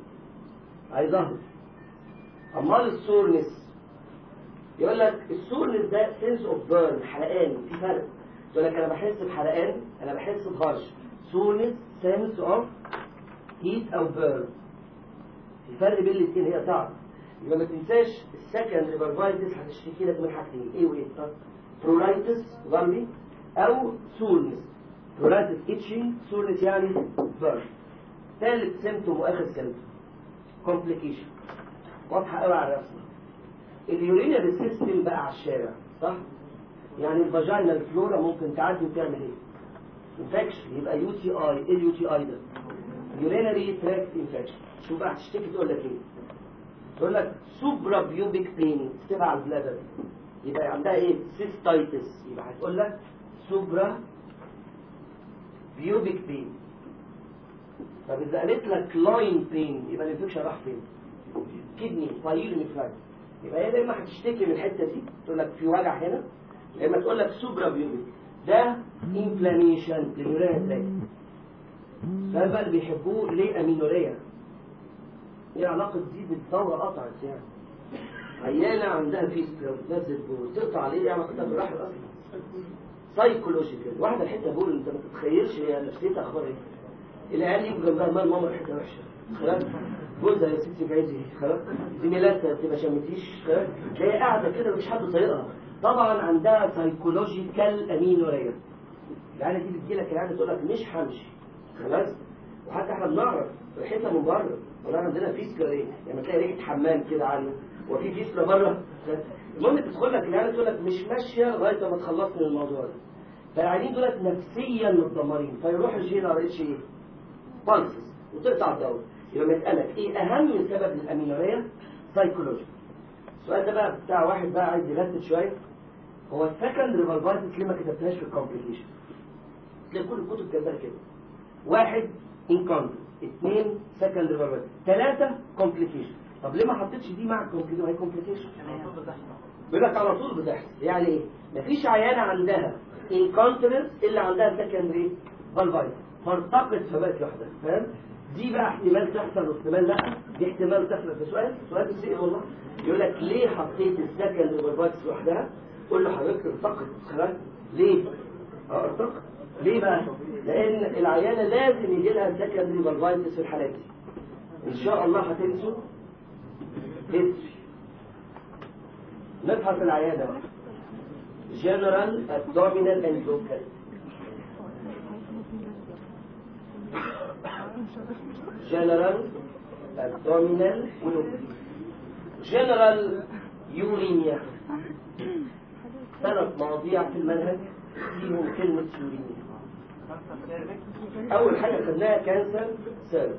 هيظهر امال السورنس يقول لك السورنس ده sense of burn حرقان في فرق يقول لك انا بحس بحرقان انا بحس بهرش سورنس sense of heat او burn في فرق بين الاثنين هي صعب يبقى ما تنساش السكند ريفرفايتس هتشتكي لك من حاجتين ايه وايه برورايتس ضمي او سورنس برورايتس اتشنج سورنس يعني بيرن ثالث سيمتوم واخر سيمتوم كومبليكيشن واضحه قوي على الرسمه اليورينال سيستم بقى على الشارع صح يعني الفاجينال فلورا ممكن تعدي وتعمل ايه انفكشن يبقى يو تي اي ايه اليو تي اي ده يورينري تراكت انفكشن شوف بقى هتشتكي تقول لك ايه تقول لك سوبرا بيوبيك بين تبع على البلادر يبقى عندها ايه سيستايتس يبقى هتقول لك سوبرا بيوبيك بين طب اذا قالت لك لاين بين يبقى الانفكشن راح فين كدني بايلونيفرايت يبقى هي يا اما هتشتكي من الحته دي تقول لك في وجع هنا يا اما تقول لك سوبرا بيوبيك ده انفلاميشن لليورين تراكت السؤال بقى اللي بيحبوه ليه امينوريا ايه علاقه دي بالثوره قطعت يعني عيانة عندها فيسكرا وتنزل بول تقطع عليه ايه علاقتها بالراحل اصلا سايكولوجيكال واحدة الحته بول انت ما تتخيلش هي نفسيتها اخبار ايه العيال يجوا جنبها مال ماما ريحتها وحشه خلاص جوزها يا ستي بعيدي خلاص زميلاتها تبقى شمتيش خلاص هي قاعده كده مفيش حد طايقها طبعا عندها سايكولوجيكال امينوريا العيال دي بتجي لك العيال تقول لك مش همشي خلاص وحتى احنا بنعرف ريحتها من بره ولا عندنا فيسكر ايه يعني تلاقي ريحه حمام كده عاليه وفي فيسكر بره المهم تدخل لك العيال تقول لك مش ماشيه لغايه ما تخلص من الموضوع ده فالعيانين دولت نفسيا متدمرين فيروح الجين ار اتش ايه بالسس وتقطع الدواء يبقى مسألك ايه اهم سبب للامينوريا سايكولوجي السؤال ده بقى بتاع واحد بقى عايز يرتب شويه هو السكند ريفالفايتس ليه ما كتبتهاش في الكومبليكيشن تلاقي كل الكتب كاتباها كده واحد انكونت اثنين سكند ريفالفايتس ثلاثه كومبليكيشن طب ليه ما حطيتش دي مع الكومبليكيشن هي كومبليكيشن بيقول لك على طول بتحصل يعني ايه مفيش عيانه عندها انكونتنس الا عندها سكندري فالفايتس فارتقت فبقت لوحدها فاهم دي بقى احتمال تحصل واحتمال لا دي احتمال تحصل في سؤال سؤال بسيط والله يقول لك ليه حطيت السكند فالفايتس لوحدها قول له حضرتك ارتقت خلاص ليه اه ارتقت ليه بقى لان العيانه لازم يجي لها سكندري فالفايتس في الحالات دي ان شاء الله هتنسوا هيستري نفحص العيانه بقى جنرال abdominal and local general abdominal general uremia ثلاث مواضيع في المنهج فيهم كلمة يوريميا أول حاجة خدناها كانسر سيرفس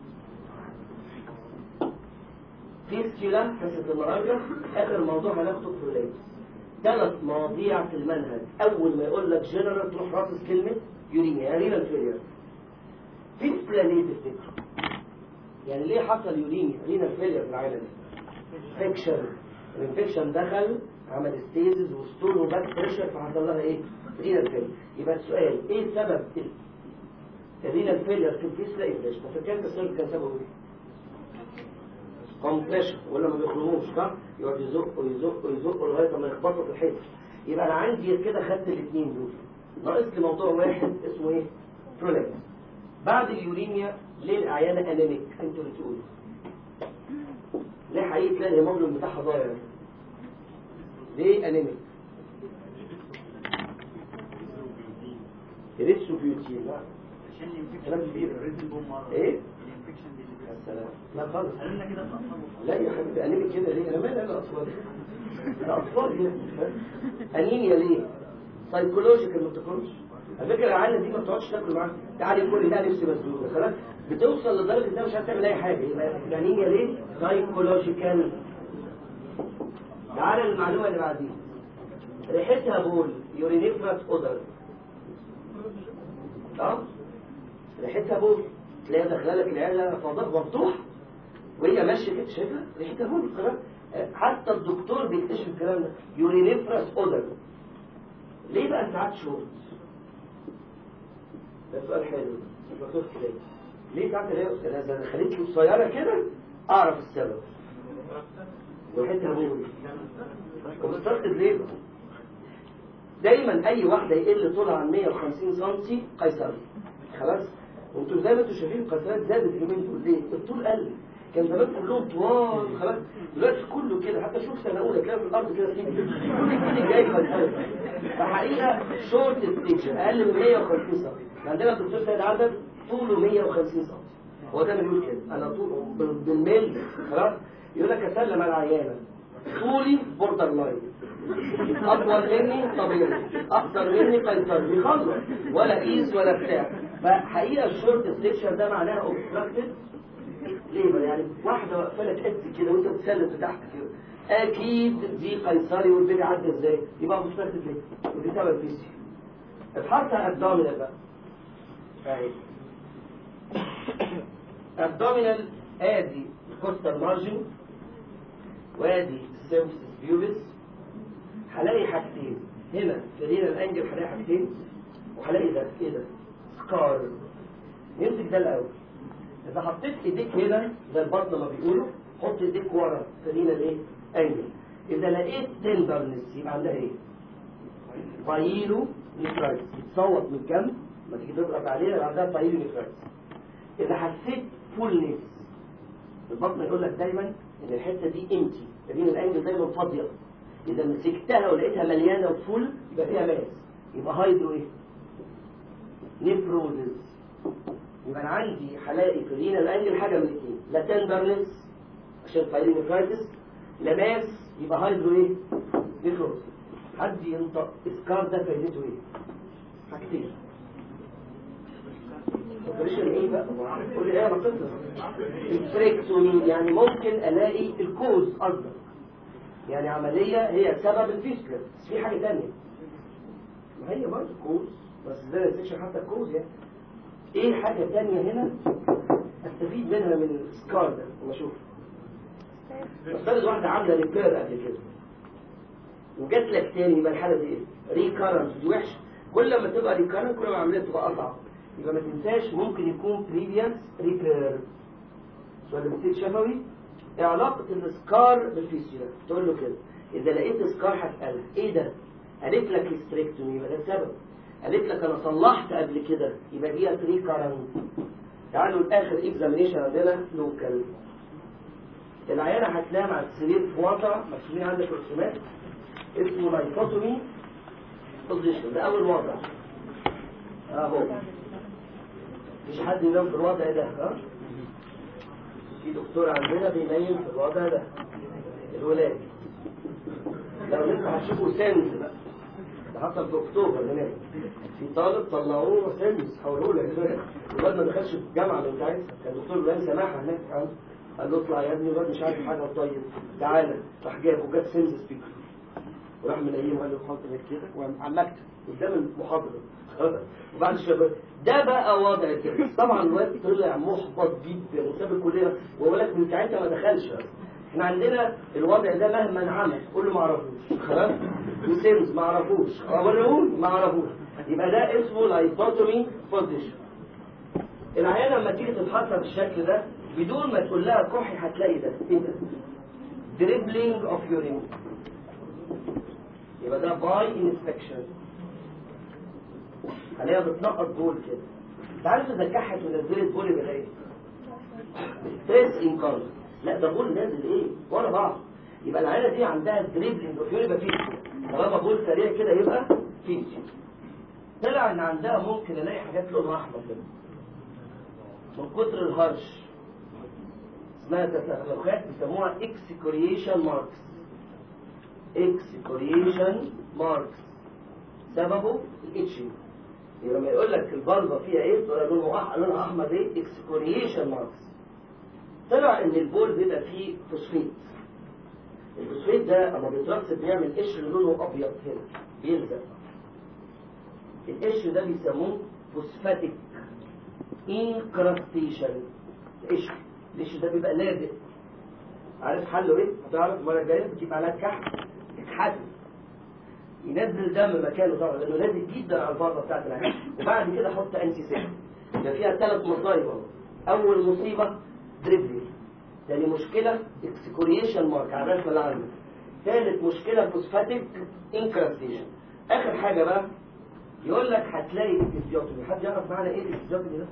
فيستيولا حصة النهاردة آخر موضوع هناخده في الولاد ثلاث مواضيع في المنهج أول ما يقول لك جنرال تروح رافض كلمة يوريميا يعني رينال فيلير فيستيولا ليه تفتكر؟ يعني ليه حصل يوريميا رينال فيلير في العائلة دي؟ انفكشن الانفكشن دخل عمل ستيزز وستول وباك بريشر فحصل لها ايه؟ رينال فيلير يبقى السؤال ايه سبب الرينال فيلير في الفيستيولا انفليشن؟ فكان السؤال كان سببه ايه؟ كومبريشن ولا ما بيخرجوش صح يقعد يزق ويزق ويزق لغايه ما يخبطوا في الحيط يبقى انا عندي كده خدت الاثنين دول ناقص لي موضوع واحد اسمه ايه برولكس بعد اليوريميا ليه الاعيانه انيميك انتوا اللي تقولوا ليه حقيقي تلاقي الهيموجلوبين بتاعها ضايع ليه انيميك ريتسو بيوتين عشان كلام الانفكشن كبير. الريزل بوم مرض ايه الانفكشن دي يا سلام لا خالص قالنا كده في الاطفال لا يا حبيبي انيميك كده ليه انا مالي انا اطفال انا اطفال كده انيميا ليه سايكولوجيكال ما بتاكلش على فكره العيال دي ما بتقعدش تاكل معاها تعالي كل ده نفسي مسدود خلاص بتوصل لدرجه انها مش عارفه تعمل اي حاجه يبقى يعني هي ليه سايكولوجيكال تعالى المعلومه اللي بعديها ريحتها بول يورينيفرس اودر اه ريحتها بول تلاقيها داخله لك العياده فضاء مفتوح وهي ماشيه كده شايفها ريحتها بول خلاص حتى الدكتور بيكتشف الكلام ده يورينيفرس اودر ليه بقى ساعات شورت ده سؤال حلو مش مكتوب كده ليه ساعات الاقي اذا خليتي قصيره كده اعرف السبب وريحتها بول ومسترقد ليه بقى؟ دايما اي واحده يقل طولها عن 150 سم قيصري خلاص وانتوا زي ما انتوا شايفين القيصريات زادت اليومين دول ليه الطول قل كان زمان كلهم طوال خلاص دلوقتي كله كده حتى شوف سنه اولى تلاقي في الارض كده في كل الجديد جاي قيصري فحقيقه شورت ستيشن اقل من 150 سم عندنا الدكتور سيد عبد طوله 150 سم هو ده اللي بيقول كده انا طول بال- بالميل خلاص يقول لك اسلم على العيانه طولي بوردر لاين اطول مني طبيعي اقصر مني قيصر بيخلص ولا قيس ولا بتاع فحقيقه الشورت ستيشن ده معناها اوبستراكتد ليه بقى؟ يعني واحده واقفه لك قد كده وانت بتسلم تحت كده اكيد دي قيصري والبيبي عدى ازاي يبقى اوبستراكتد ليه ودي سبب فيسي ابحث عن ابدومينال بقى اهي ابدومينال ادي الكوستال مارجن وادي السيرفس بيوبس هلاقي حاجتين هنا في رينا الانجل هلاقي حاجتين وهلاقي ده ايه ده سكار نمسك ده الاول اذا حطيت ايديك هنا زي البطن ما بيقولوا حط ايديك ورا في رينا الايه انجل اذا لقيت تندرنس يبقى عندها ايه بايلو نيفرايتس بتصوت من الجنب ما تيجي تضغط عليها يبقى عندها بايلو نيفرايتس اذا حسيت فولنس البطن يقول لك دايما ان الحته دي امتي رينا الانجل دايما فاضيه اذا مسكتها ولقيتها مليانه وفول يبقى فيها ماس يبقى هايدرو ايه نيفروزز يبقى انا عندي هلاقي في رينا الانجل حاجه من الاثنين لا تندرنس عشان فايلينيفرايتس لا ماس يبقى هايدرو ايه نيفروز حد ينطق اسكار ده فايدته ايه حاجتين اوبريشن ايه بقى قول لي ايه يا منطقه الفريكتومي يعني ممكن الاقي الكوز قصدك يعني عملية هي سبب الفيسكل بس في حاجة تانية ما هي برضه كوز بس ده السكشن حتى الكوز يعني ايه حاجة تانية هنا استفيد منها من السكار ده وما اشوف نفترض واحدة عاملة ريبير قبل كده وجات لك تاني يبقى الحالة دي ايه؟ ريكارنت دي وحشة كل ما تبقى ريكارنت كل ما العملية تبقى أصعب يبقى ما تنساش ممكن يكون بريفيوس ريبير سؤال بسيط شفوي ايه علاقة السكار بالفيسيولا تقول له كده اذا لقيت سكار هسألها ايه ده قالت لك هيستريكتومي يبقى ده السبب قالت لك انا صلحت قبل كده يبقى دي ريكارنت تعالوا لاخر اكزامينيشن عندنا لوكال العيانة هتنام على السرير في وضع مرسومين عندك رسومات اسمه لايكوتومي بوزيشن ده اول وضع اهو مفيش حد ينام في الوضع ده ها في دكتور عندنا بينيم في الوضع ده الولاد لو لسه هتشوفوا سنس بقى ده حصل في اكتوبر هناك في طالب طلعوه سنس حولوه لك الواد ما دخلش الجامعه من ساعتها كان دكتور ابراهيم سماحه هناك عنده. قال له اطلع يا ابني الواد مش عارف حاجه طيب تعالى راح جاب وجاب سنس سبيكر وراح منيمه قال له حط لك كده وعلى المكتب قدام المحاضره وبعد شويه ده بقى وضع كده طبعا الواد طلع محبط جدا وساب الكليه ويقول لك من ساعتها ما دخلش احنا عندنا الوضع ده مهما عمل قول له ما اعرفوش خلاص وسيمز ما اعرفوش اوريهولي ما اعرفوش يبقى ده اسمه لايبوتومي بوزيشن العيانه لما تيجي تتحط بالشكل ده بدون ما تقول لها كحي هتلاقي ده ايه ده دريبلينج اوف يورين يبقى ده باي انسبكشن خليها بتنقط بول كده انت عارف اذا كحت ونزلت بول يبقى ايه ستريس انكارد لا ده بول نازل ايه ورا بعض يبقى العيله دي عندها دريبلينج اوف يورين يبقى فيه طالما بول سريع كده يبقى فيه طلع ان عندها ممكن الاقي حاجات لونها احمر كده من كتر الهرش اسمها تسلخات بيسموها اكسكوريشن ماركس اكسكوريشن ماركس سببه الاتشنج يبقى لما يقول لك البلبه فيها ايه تقول لونه أح- لونها احمر ايه اكسكوريشن ماركس طلع ان البول بيبقى فيه فوسفيت الفوسفيت ده اما بيترسب بيعمل قشر لونه ابيض هنا بيلزق القشر ده بيسموه فوسفاتيك انكراستيشن قشر القشر ده بيبقى لازق عارف حله ايه؟ هتعرف المره الجايه تجيب عليها كحك تكحته ينزل دم مكانه طبعا لانه لازق جدا على البطه بتاعت العين وبعد كده حط انتي سيب ده فيها ثلاث مصايب اهو اول مصيبه دريبلي تاني مشكله اكسكوريشن مارك على الرسمه اللي عندك ثالث مشكله فوسفاتيك انكراستيشن اخر حاجه بقى يقول لك هتلاقي الفيزيوتومي حد يعرف معنى ايه الفيزيوتومي ده؟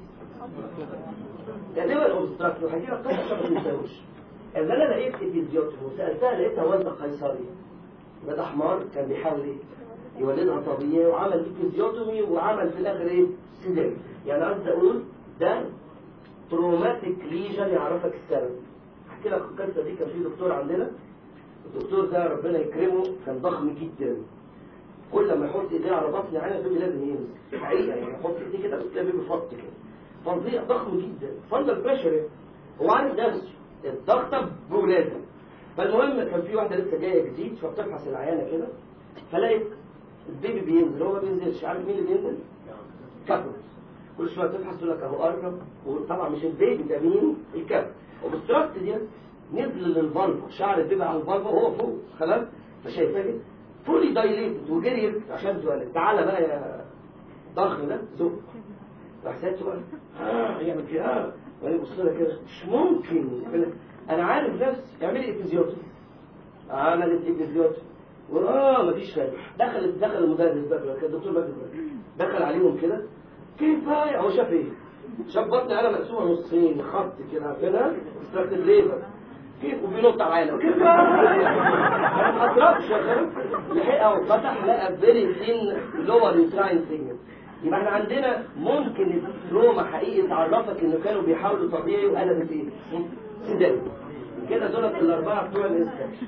غالبا الاوبستراكتور هجيب لك قصه عشان ما تنساهوش اللي انا لقيت الفيزيوتومي وسالتها لقيتها والده قيصري يبقى ده حمار كان بيحاول ايه؟ يولدها طبيعي وعمل فيزيوتومي وعمل في الاخر ايه؟ سيدان يعني قصدي اقول ده تروماتيك ليجن يعرفك السبب احكي لك القصه دي كان في دكتور عندنا الدكتور ده ربنا يكرمه كان ضخم جدا كل ما يحط ايديه على بطن عينه تقول لي لازم ينزل حقيقه يعني يحط ايديه كده بتلاقي بيبي فط كده فظيع ضخم جدا فندر بريشر هو عارف نفسه الضغطه بولازم فالمهم كان في واحده لسه جايه جديد فبتفحص العيانه كده فلقيت البيبي بينزل هو ما بينزلش عارف مين اللي بينزل؟ كابل كل شويه تفحص تقول لك اهو قرب وطبعا مش البيبي ده مين؟ الكابل وبالستراكت دي نزل للفالف شعر البيبي على الفالف وهو فوق خلاص فشايفاه كده فولي دايليتد وجري عشان تولد تعالى بقى يا ضخم ده زق راح سالته بقى اه يعمل كده اه وبعدين يبص لها كده مش ممكن انا عارف نفسي اعملي ايبيزيوتومي عملت ايبيزيوتومي واه مفيش فايده دخل دخل المدرس بقى كان الدكتور بقى دخل عليهم كده كفايه هو شاف ايه؟ شاف بطن انا مقسومه نصين خط كده عارفينها استراكتد ليبر كيف وبينط على العالم كيف ما اضربش يا خالد لحقها وفتح لقى فيري ثين لور يوتراين سيجمنت يبقى احنا عندنا ممكن التروما حقيقي تعرفك انه كانوا بيحاولوا طبيعي وقلبت ايه؟ سيدان كده دولت الاربعه بتوع الانستكشن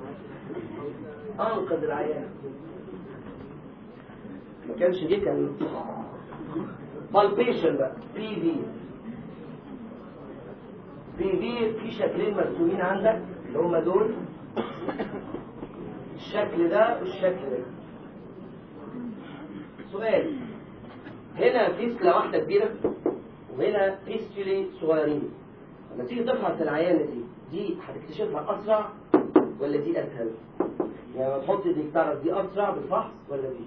انقذ العيان ما كانش دي كان بالبيشن بقى بي في بي في في شكلين مرسومين عندك اللي هم دول الشكل ده والشكل ده سؤال هنا فيسلا واحدة كبيرة وهنا فيستولي صغيرين لما تيجي تفحص العيانة دي دي هتكتشفها أسرع ولا دي أسهل؟ يعني لما تحط دي تعرف دي أسرع بالفحص ولا دي؟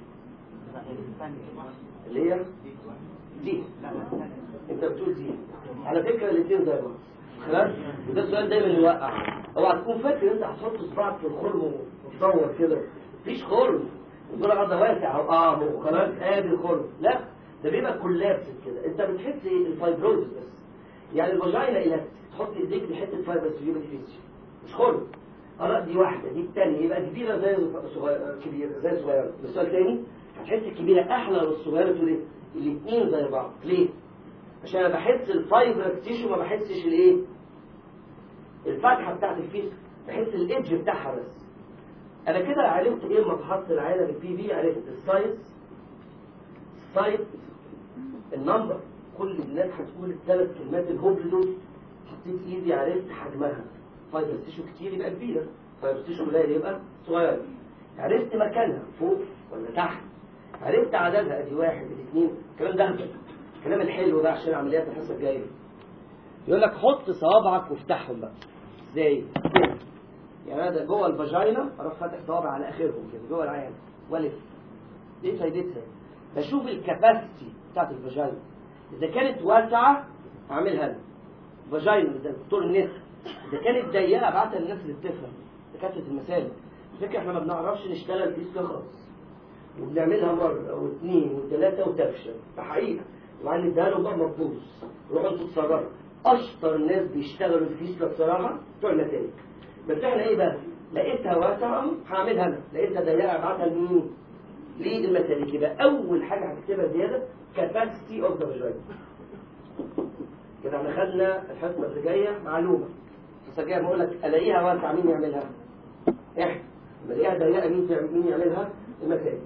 اللي هي دي انت بتقول دي على فكرة الاثنين زي بعض خلاص وده السؤال دايما يوقع اوعى تكون فاكر انت هتحط صباعك في الخرم وتدور كده مفيش خرم وتقول عضله واسع اه هو خلاص ادي الخرم لا ده بيبقى كولابس كده انت بتحس الفايبروز بس يعني الفاجينا الاستيك تحط ايديك بحته فايبرز يبقى فيزيو مش خرم اه دي واحده دي الثانيه يبقى كبيره زي صغيره كبيره زي صغيره السؤال تاني هتحس الكبيره احلى من الصغيره تقول ايه الاثنين زي بعض ليه عشان انا بحس الفايبر تيشو ما بحسش الايه الفتحه بتاعت الفيس بحس الايدج بتاعها بس انا كده عرفت ايه لما فحصت العينه بالبي في عرفت السايز السايت النمبر كل الناس هتقول الثلاث كلمات الهبل دول حطيت ايدي عرفت حجمها فايبر تيشو كتير يبقى كبيره فايبر تيشو قليل يبقى صغير عرفت مكانها فوق ولا تحت عرفت عددها ادي واحد ادي اثنين الكلام ده هبل الكلام الحلو ده عشان عمليات الحصه الجايه يقول لك حط صوابعك وافتحهم بقى ازاي كده يعني انا ده جوه الفاجينا اروح فاتح صوابع على اخرهم كده جوه العين والف ايه فايدتها بشوف الكباسيتي بتاعت الفاجينا اذا كانت واسعه اعملها انا فاجينا ده دكتور النسا اذا كانت ضيقه ابعتها للناس اللي بتفهم دكاتره المسالك الفكره احنا ما بنعرفش نشتغل في خالص وبنعملها مرة أو اثنين وثلاثة وتفشل ده حقيقة وبعدين نديها له بقى مطبوس روحوا انتوا اتصرفوا أشطر الناس بيشتغلوا في فيسلا بصراحة بتوع النتائج بس احنا ايه بقى؟ لقيتها واسعة هعملها أنا لقيتها ضيقة ابعتها لمين؟ للمسالك يبقى أول حاجة هتكتبها زيادة capacity of the vagina كده احنا خدنا الحصة اللي جاية معلومة الحصة الجاية بقول لك ألاقيها واسعة مين يعملها؟ احنا لما الاقيها ضيقة مين مين يعملها؟ المسالك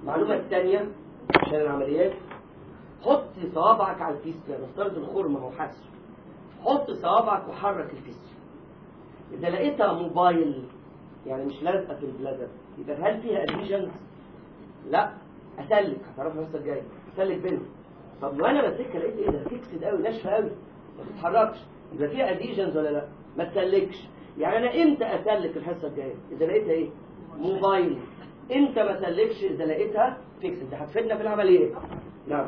المعلومه الثانيه عشان العمليات حط صوابعك على الفيستيا نفترض الخرم اهو حاسه حط صوابعك وحرك الفيستيا اذا لقيتها موبايل يعني مش لازقه في البلادر يبقى هل فيها اديشنز لا اسلك هتعرفها الحصه الجايه اسلك بينهم طب وانا ماسكها لقيت ايه ده فيكسد قوي ناشفه قوي ما تتحركش يبقى فيها اديشنز ولا لا ما تسلكش يعني انا امتى اسلك الحصه الجايه اذا لقيتها ايه موبايل امتى ما اسلكش اذا لقيتها فيكسد ده هتفيدنا في العمليه نعم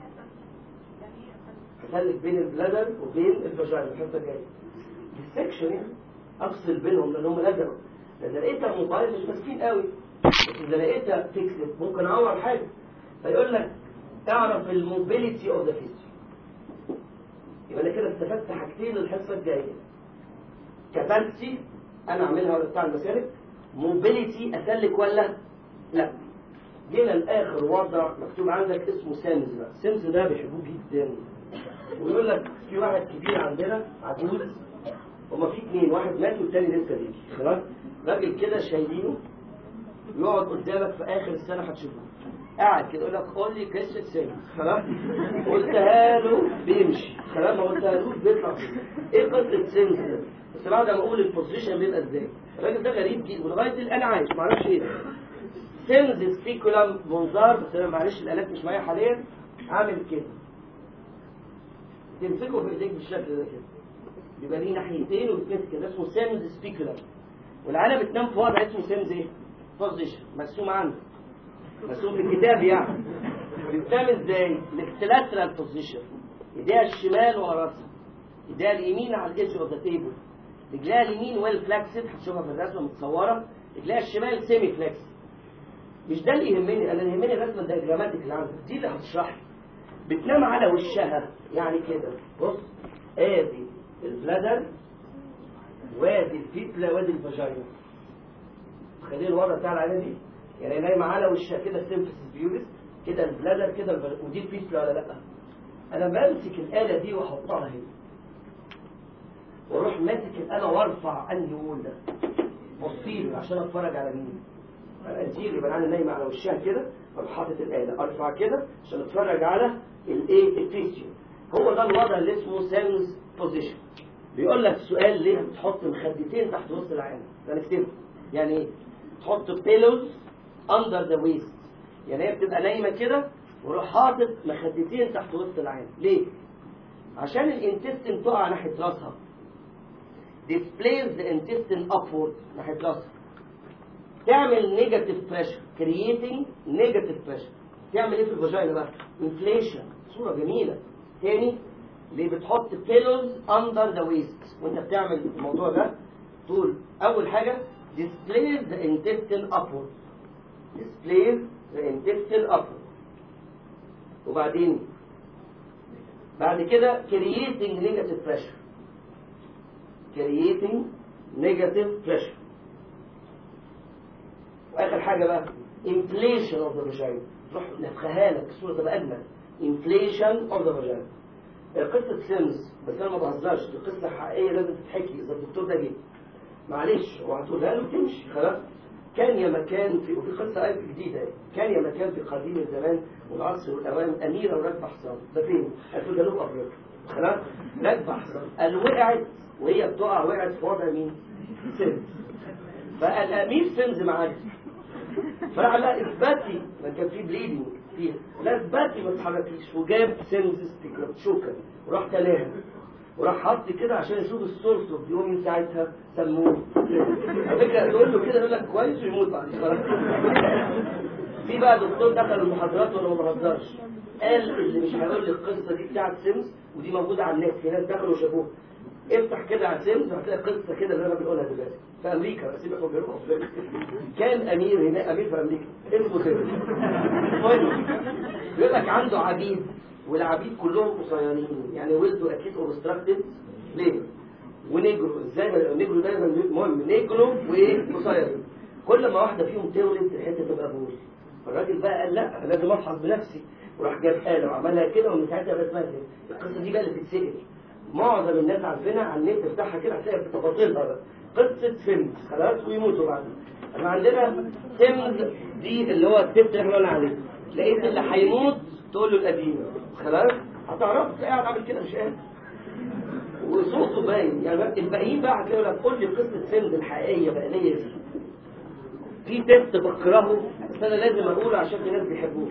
هسلك بين البلادر وبين الفاجينا الحصه الجايه السكشن يعني افصل بينهم لان هم لزقوا اذا لقيتها موبايل مش ماسكين قوي بس اذا لقيتها فيكسد ممكن اعور حاجه فيقول لك اعرف الموبيليتي اوف ذا فيستول يبقى انا كده استفدت حاجتين الحصه الجايه كاباسيتي انا اعملها ولا بتاع المسالك موبيليتي اسلك ولا لا جينا لاخر وضع مكتوب عندك اسمه سامز بقى سامز ده بيحبوه جدا ويقول لك في واحد كبير عندنا عجوز هما في اثنين واحد مات والتاني لسه بيجي خلاص راجل كده شايلينه يقعد قدامك في اخر السنه هتشوفه قاعد كده يقول لك قول لي قصه سامي خلاص قلتها له بيمشي خلاص ما قلتهالوش بيطلع كده. ايه قصه سامي ده بس بعد ما اقول البوزيشن بيبقى ازاي الراجل ده غريب جدا ولغايه الان عايش معرفش ايه سيمز سبيكولام منظار بس انا معلش الالات مش معايا حاليا عامل كده تمسكه في ايديك بالشكل ده كده بيبقى ليه ناحيتين وبتمسك كده اسمه سيمز سبيكولام والعالم بتنام في وضع اسمه سيمز ايه؟ بوزيشن مرسوم عنده مرسوم في الكتاب يعني بتنام ازاي؟ الاكستلاترال بوزيشن ايديها الشمال ورا راسها ايديها اليمين على الايدج اوف ذا تيبل رجليها اليمين ويل فلاكسد هتشوفها في الرسمه متصوره رجليها الشمال سيمي فلاكسد مش ده اللي يهمني انا اللي يهمني الرسمه الدياجراماتيك اللي عندك دي اللي هتشرح لي بتنام على وشها يعني كده بص ادي البلادر وادي الفيتلا وادي الفاجينا خليه الوضع بتاع العينه دي يعني نايمه على وشها كده السيمفيسيس بيوريس كده البلادر كده الفاجينا ودي الفيتلا ولا لا انا بمسك الاله دي واحطها هنا واروح ماسك الاله وارفع انهي وول ده بصيله عشان اتفرج على مين انتيري يبقى انا نايمه على وشها كده اروح حاطط الاله ارفع كده عشان اتفرج على الايه الفيسيو هو ده الوضع اللي اسمه سيمز بوزيشن بيقول لك السؤال ليه بتحط مخدتين تحت وسط العين ده نكتبه يعني ايه تحط بيلوز اندر ذا ويست يعني هي بتبقى نايمه كده وروح حاطط مخدتين تحت وسط العين ليه عشان الانتستين تقع ناحيه راسها displays the intestine upward ناحيه راسها تعمل نيجاتيف بريشر كرييتنج نيجاتيف بريشر تعمل ايه في الفاجينا بقى انفليشن صوره جميله تاني ليه بتحط بيلوز اندر ذا ويست وانت بتعمل الموضوع ده تقول اول حاجه displays the intestine upward displays the intestine upward وبعدين بعد كده creating negative pressure creating negative pressure واخر حاجه بقى inflation of the vagina تروح نفخها لك الصوره تبقى اجمل inflation of the vagina قصه سيمز بس انا ما بهزرش دي قصه حقيقيه لازم تتحكي اذا الدكتور ده جه معلش وهتقولها له تمشي خلاص كان يا مكان في وفي قصه آية جديده يعني. كان يا مكان في قديم الزمان والعصر والاوان اميره وراكبه حصان ده فين؟ في جنوب افريقيا خلاص راكبه حصان قال وقعت وهي بتقع وقعت في وضع مين؟ سيمز فالامير سيمز معدي فراح قال لها اثبتي ما كان في بليدنج فيها لا اثبتي ما تتحركيش وجاب سيمز ستيكر شوكه وراح تلاها وراح حط كده عشان يشوف السورس اوف يوم من ساعتها سموه على فكره تقول له كده يقول لك كويس ويموت بعد خلاص في بقى دكتور دخل المحاضرات وانا ما بهزرش قال اللي مش هيقول لي القصه دي بتاعت سيمز ودي موجوده على النت في ناس دخلوا وشافوها افتح كده على سيمز هتلاقي قصه كده اللي انا بقولها دلوقتي في امريكا بس يبقى في جنوب افريقيا كان امير هنا امير في امريكا اسمه سيمز المهم بيقول لك عنده عبيد والعبيد كلهم قصيرين يعني ولدوا اكيد اوبستراكتد ليه؟ ونجرو ازاي ما نجرو دايما المهم نجرو وقصيرين كل ما واحده فيهم تولد الحته تبقى بول فالراجل بقى قال لا أنا لازم افحص بنفسي وراح جاب آلة وعملها كده ومن ساعتها بقى اسمها كده القصه دي بقى اللي بتتسال معظم الناس عارفينها على النت افتحها كده هتلاقي بتفاصيلها بقى قصة سيمز خلاص ويموتوا بعد احنا عندنا سيمز دي اللي هو التست اللي احنا قلنا عليه لقيت اللي هيموت تقول له القديم خلاص هتعرف قاعد عامل كده مش قادر وصوته باين يعني الباقيين بقى هتلاقوا لك قول لي قصة سيمز الحقيقية بقى ليه دي في تست بكرهه بس انا لازم اقوله عشان في ناس بيحبوه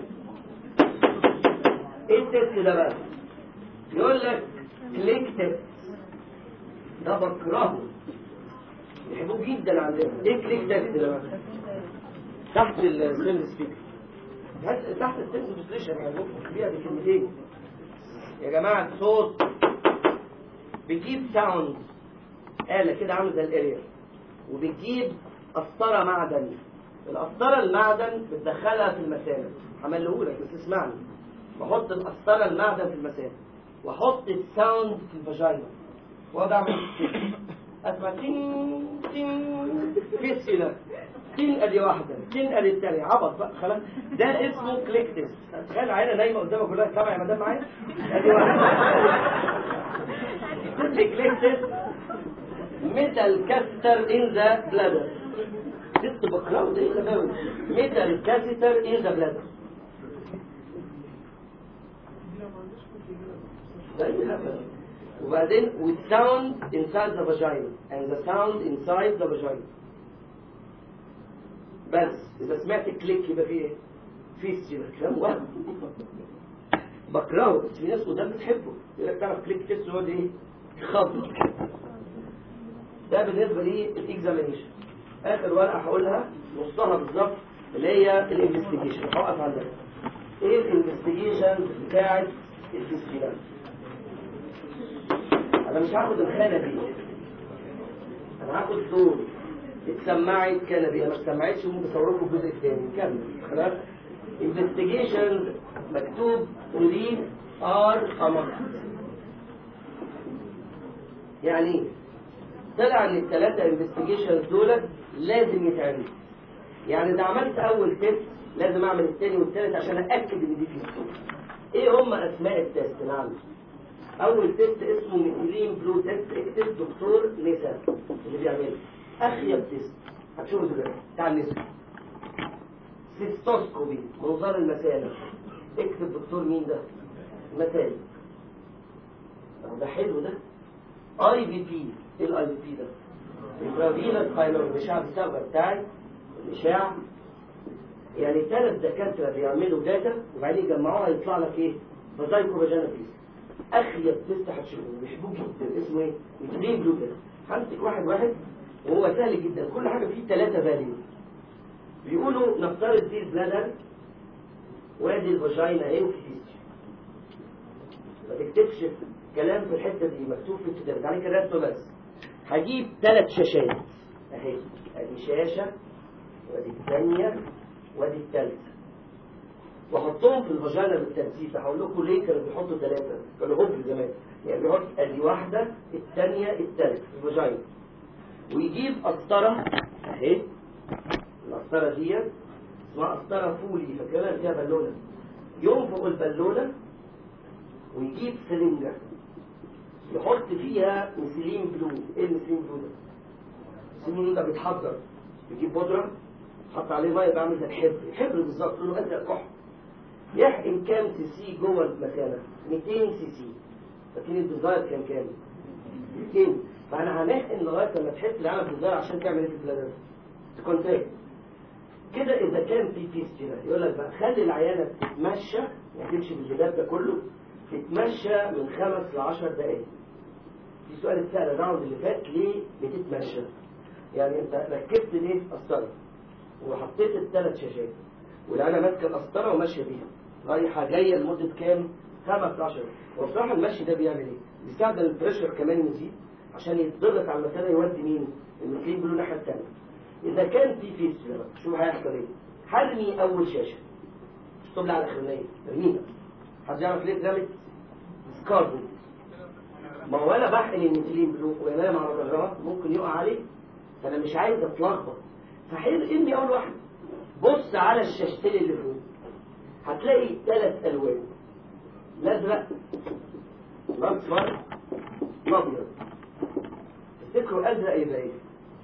ايه التست ده بقى يقول لك كليك تست ده بكرهه بيحبوه جدا عندنا ايه كليك تست ده بقى تحت السيلز سبيكر تحت السيلز بوزيشن يعني ممكن فيها بكلمتين يا جماعه صوت بتجيب ساوند آلة كده عامله زي الاريال وبتجيب قسطرة معدن القسطرة المعدن بتدخلها في المثانة هملهولك بس اسمعني بحط القسطرة المعدن في المثانة واحط الساوند في الفاجينا واقعد اعمل اسمع تين تين فيس كده تين ادي واحدة تين ادي الثانية عبط بقى خلاص ده اسمه كليك تيست تخيل عينة نايمة قدامك كلها سامع يا مدام معايا ادي واحدة كليك تيست ميتال كاستر ان ذا بلادر ست بكراو ده ايه تمام ميتال كاستر ان ذا بلادر وبعدين with sound inside the vagina and the sound inside the vagina بس اذا سمعت كليك يبقى فيه ايه؟ في يبقى كلام وهم بكرهه بس في ناس قدام بتحبه يقول لك تعرف كليك تيست هو ايه؟ خبط ده بالنسبه لي الاكزامينيشن اخر ورقه هقولها نصها بالظبط اللي هي الانفستيجيشن هوقف عندها ايه الانفستيجيشن بتاعت الفيستيفال انا مش هاخد الخانه دي انا هاخد دول اتسمعت كنبي ما اتسمعتش ممكن اصوركم الجزء الثاني نكمل خلاص انفستيجيشن مكتوب ودي ار امر يعني ايه طلع ان الثلاثه انفستيجيشنز دول لازم يتعملوا يعني اذا عملت اول تيست لازم اعمل الثاني والثالث عشان اتاكد ان دي فيه ايه هم اسماء التيست نعم اول تيست اسمه ميثيلين بلو تيست اكتب دكتور نسا اللي بيعمله اخيب تيست هتشوفه دلوقتي بتاع النسا سيستوسكوبي منظار المثانه اكتب دكتور مين ده مثاني طب ده حلو ده اي في بي ايه الاي في بي ده انترافينس بايلور الاشعه الصبغه بتاعي الاشعه يعني ثلاث دكاتره بيعملوا داتا وبعدين يجمعوها يطلع لك ايه فازايكو فاجانا بيس اخيب تيست هتشوفه بيحبوه جدا اسمه ايه ميثيلين بلو تيست همسك واحد واحد وهو سهل جدا كل حاجه فيه ثلاثه فاليو بيقولوا نفترض دي البلادر وادي الفاجينا اهي وفي هيستري ما تكتبش كلام في الحته دي مكتوب في الكتاب عليك الرسمه بس هجيب ثلاث شاشات اهي ادي شاشه وادي الثانيه وادي الثالثه واحطهم في الفاجينا بالترتيب هقول لكم ليه كانوا بيحطوا ثلاثه كانوا هم زمان يعني بيحط ادي واحده الثانيه الثالثه في الفاجينا ويجيب قسطره اهي القسطره دي اسمها قسطره فولي فاكرها فيها بالونه ينفخ البالونه ويجيب سرنجه يحط فيها مسلين بلو ايه المسلين بلو ده المسلين بلو ده بيتحضر يجيب بودره حط عليه ميه بعمل زي الحبر الحبر بالظبط لونه ازرق كحل يحقن كام سي سي جوه المكانه 200 سي سي لكن الديزاير كان كام 200 فانا هنحقن لغايه لما تحس العمل الديزاير عشان تعمل ايه في البلادر تكونتاكت كده اذا كان في بيس كده يقول لك بقى خلي العيانه تتمشى يعني تمشي بالجداب ده كله تتمشى من خمس ل 10 دقائق في سؤال اتسال الراوند اللي فات ليه بتتمشى يعني انت ركبت ليه قسطره وحطيت الثلاث شاشات والعيانه ماسكه القسطره وماشيه بيها رايحه جايه لمده كام؟ خمس ل 10 وبصراحه المشي ده بيعمل ايه؟ بيساعد البريشر كمان يزيد عشان يتضغط على المكان يودي مين؟ المسلمين بيقولوا الناحيه الثانيه اذا كان في فيس شو هيحصل ايه؟ هرمي اول شاشه طب على الاخرانيه ارميها حد يعرف ليه اترمت؟ سكاربون ما هو انا بحقن الميثيلين بلو وانام على ظهرها ممكن يقع عليه فانا مش عايز اتلخبط فحير ارمي اول واحده بص على الشاشتين اللي فوق هتلاقي ثلاث الوان الازرق الاصفر الابيض تفتكروا ازرق يبقى ايه؟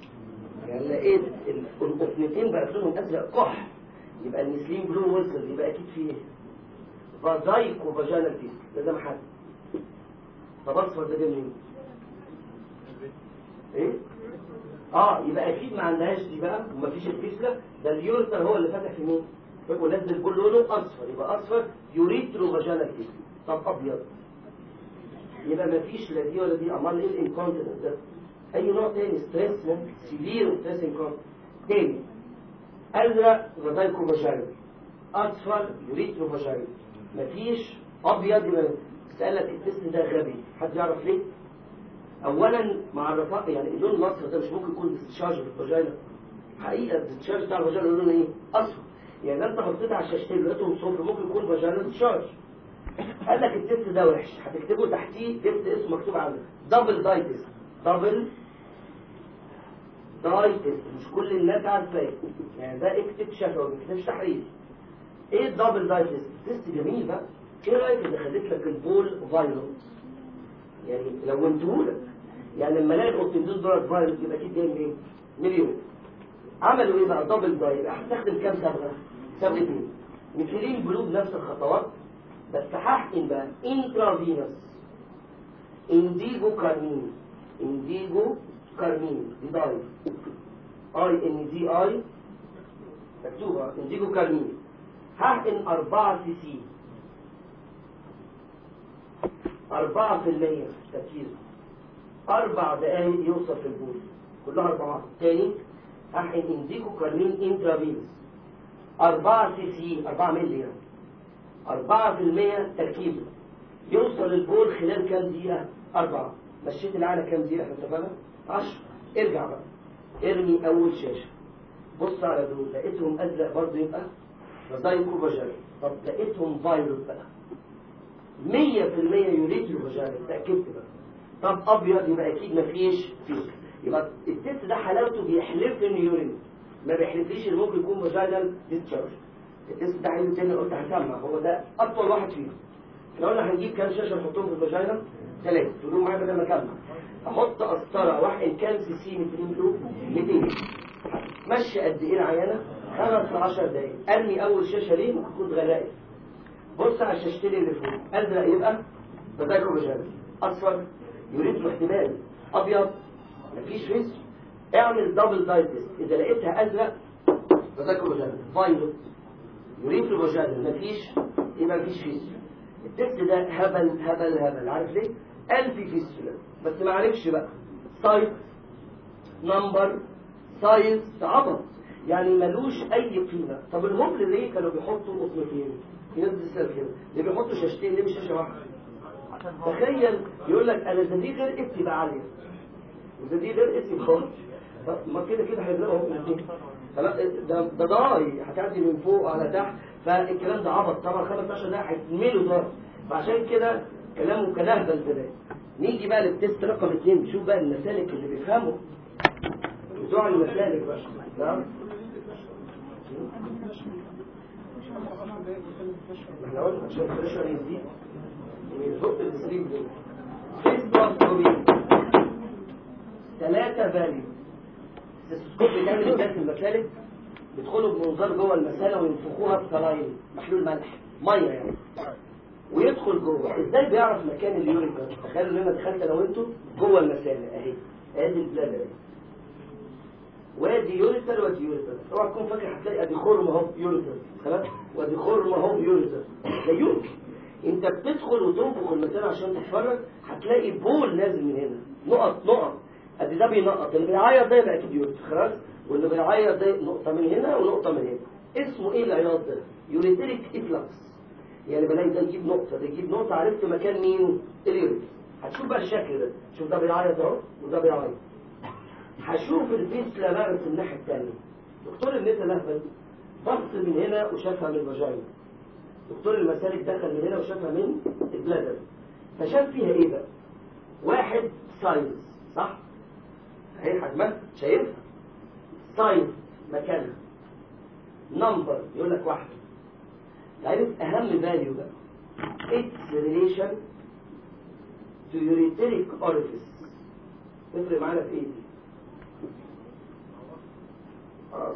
يعني لقيت ال- القطنتين بقت لونهم ازرق كح يبقى المسلين بلو وصل يبقى اكيد فيه فازايكو فاجانا فيس ده ده محل طب اصفر ده جاي منين؟ ايه؟ اه يبقى اكيد ما عندهاش دي بقى ومفيش الفيسلا ده اليورتر هو اللي فاتح في مين؟ ونزل كل لونه اصفر يبقى اصفر يوريترو فاجانا فيس طب ابيض يبقى مفيش لا دي ولا دي امال ايه الانكونتيننت ده؟ اي نوع تاني ستريس ممكن سيفير ستريس انكونتيننت تاني ازرق فازايكو فاجانا اصفر يوريترو فاجانا مفيش ابيض يبقى سألك التست ده غبي حد يعرف ليه؟ اولا مع الرفاق يعني اللون الاصفر ده مش ممكن يكون ديسشارج في الفاجينا حقيقه الديسشارج بتاع الفاجينا لونه ايه؟ اصفر يعني انت بصيت على الشاشتين لقيتهم صفر ممكن يكون فاجينا ديسشارج قال لك التست ده وحش هتكتبه تحتيه تست اسمه مكتوب عندك دبل داي تيست دبل داي تيست مش كل الناس عارفاه يعني ده اكتب شفوي ما تكتبش تحرير ايه الدبل داي تيست؟ تيست جميل بقى ايه رايك اذا خليت لك البول فايروس يعني لونتهولك يعني لما الاقي الاوضتين دول فايروس يبقى اكيد جاي منين؟ مليون عملوا ايه بقى دبل داي يبقى هستخدم كام صبغه؟ صبغتين مثيلين بلو بنفس الخطوات بس هحقن بقى انترافينوس انديجو كارمين انديجو كارمين دي داي اي ان دي اي مكتوبه انديجو كارمين هحقن 4 سي سي أربعة في المية تركيز أربع دقايق يوصل في البول كلها أربعة تاني أحقن إنديكو كارمين إنترافينوس أربعة سي سي أربعة ملي يعني أربعة في المية تركيز يوصل البول خلال كام دقيقة؟ أربعة مشيت العالة كام دقيقة احنا اتفقنا؟ عشرة ارجع بقى ارمي أول شاشة بص على دول لقيتهم أزرق برضه يبقى فازايكو فاجانا طب لقيتهم فايروس بقى مية في المية يوريترو فاجانا اتأكدت بقى طب أبيض يبقى أكيد مفيش فيه يبقى التست ده حلاوته بيحلف إنه يورين ما بيحلفليش إن ممكن يكون فاجانال ديسشارج التست ده عايزه تاني قلت هسمع هو ده أطول واحد فيهم احنا قلنا هنجيب كام شاشة نحطهم في الفاجانا ثلاثة تقولوا معايا بدل ما أكمل أحط قسطرة واحد كام سي سي 200 كيلو 200 مشي قد إيه العيانة؟ خمس ل 10 دقايق ارمي اول شاشه ليه ممكن تكون اتغرقت بص على الشاشتين اللي فوق ازرق يبقى بدايكو فاجانا اصفر يريد له احتمال ابيض مفيش فيس اعمل دبل دايتس اذا لقيتها ازرق بدايكو فاجانا فايروس يريد له فاجانا مفيش يبقى مفيش فيس التست ده هبل هبل هبل عارف ليه؟ قال في فيستولا بس ما عرفش بقى سايت نمبر سايز عبط يعني ملوش اي قيمه طب الهبل ليه كانوا بيحطوا قطنتين في ناس بتسال كده ليه بيحطوا شاشتين ليه مش شاشه واحده تخيل يقول لك انا اذا دي غرقت تبقى عاليه واذا دي غرقت يبقى خالص طب ما كده كده هيغرقوا هم الاثنين خلاص ده ده ضاي هتعدي من فوق على تحت فالكلام ده عبط طبعا 15 ده هيتملوا ضاي فعشان كده كلامه كلهبل ده نيجي بقى للتست رقم اثنين نشوف بقى المسالك اللي بيفهموا بتوع المسالك بقى نعم احنا قلنا عشان البريشر يزيد يزق السليم دول فيس باستومي ثلاثة فاليو السيسكوب بتعمل الجهاز المسالك بيدخلوا بمنظار جوه المسالة وينفخوها بصلاين محلول ملح مية يعني ويدخل جوه ازاي بيعرف مكان اليوريكا تخيلوا ان انا دخلت انا وانتوا جوه المسالة اهي ادي البلاد اهي وادي يوريتر وادي يوريتر اوعى تكون فاكر هتلاقي ادي خرم اهو يوريتر خلاص وادي خرم اهو يوريتر لا يمكن انت بتدخل وتنفخ المسألة عشان تتفرج هتلاقي بول نازل من هنا نقط نقط ادي ده بينقط اللي بيعيط ده يبقى اكيد يوريتر خلاص واللي بيعيط ده نقطة من هنا ونقطة من هنا اسمه ايه العياط ده؟ يوريتريك افلكس يعني بلاقي ده يجيب نقطة ده يجيب نقطة عرفت مكان مين؟ اليوريتر هتشوف بقى الشكل ده شوف ده بيعيط اهو وده بيعيط هشوف الفيسلا بقى في الناحية التانية دكتور النسا لهبل بص من هنا وشافها من الفاجينا دكتور المسالك دخل من هنا وشافها من البلادر فشاف فيها ايه بقى واحد سايز صح اهي حجمها شايفها سايز مكانها نمبر يقول لك واحدة عرفت اهم فاليو بقى its relation to ureteric orifice تفرق معانا في ايه دي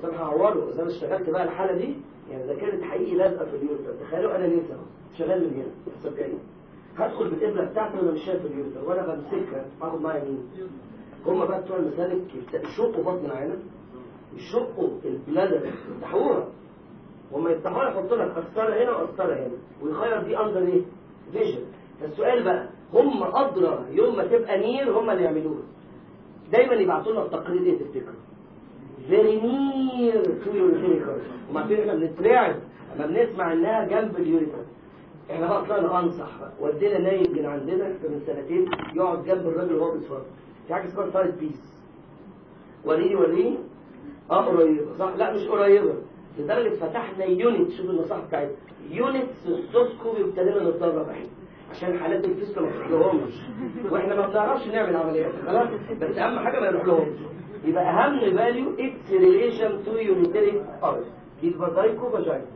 اصل انا هعوره اذا انا اشتغلت بقى الحاله دي يعني اذا كانت حقيقي لازقه في اليوريتر تخيلوا انا لسه اهو شغال من هنا صدقني هدخل بالابره بتاعتي وانا مش شايف اليوريتر وانا بمسكها هاخد معايا مين؟ هم بقى بتوع المسالك يشقوا بطن العينه يشقوا البلادر يفتحوها وما يفتحوها يحط لك قسطره هنا وقسطره هنا ويخير دي اندر ايه؟ فيجن فالسؤال بقى هم ادرى يوم ما تبقى نير هم اللي يعملوها دايما يبعتوا لنا التقرير ايه تفتكروا؟ فيري نير تو يوريتريكال وما عارفين احنا بنترعب لما بنسمع انها جنب اليوريتر احنا بقى طلعنا انصح بقى ودينا نايم من عندنا من سنتين يقعد جنب الراجل وهو بيتفرج في حاجه اسمها سايد بيس وريني وريني اه قريبه صح لا مش قريبه لدرجه فتحنا يونت شوف النصيحه بتاعتنا يونت سيستوسكوبي وابتدينا نتدرب احنا عشان حالات الفيستو ما تروحلهمش واحنا ما بنعرفش نعمل عمليات خلاص بس اهم حاجه ما نروحلهمش يبقى اهم فاليو اتس ريليشن تو يونيتري ارث دي الفازايكو فاجينا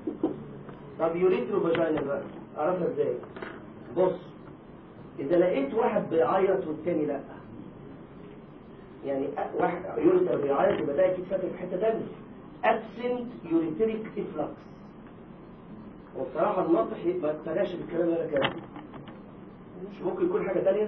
طب يوريترو فاجينا بقى اعرفها ازاي بص اذا لقيت واحد بيعيط والتاني لا يعني أ- واحد يوريتر بيعيط يبقى ده اكيد فاتح في حته ثانيه absent urethric efflux وبصراحه الناطح ما اقتنعش بالكلام اللي انا كاتبه مش ممكن يكون حاجه ثانيه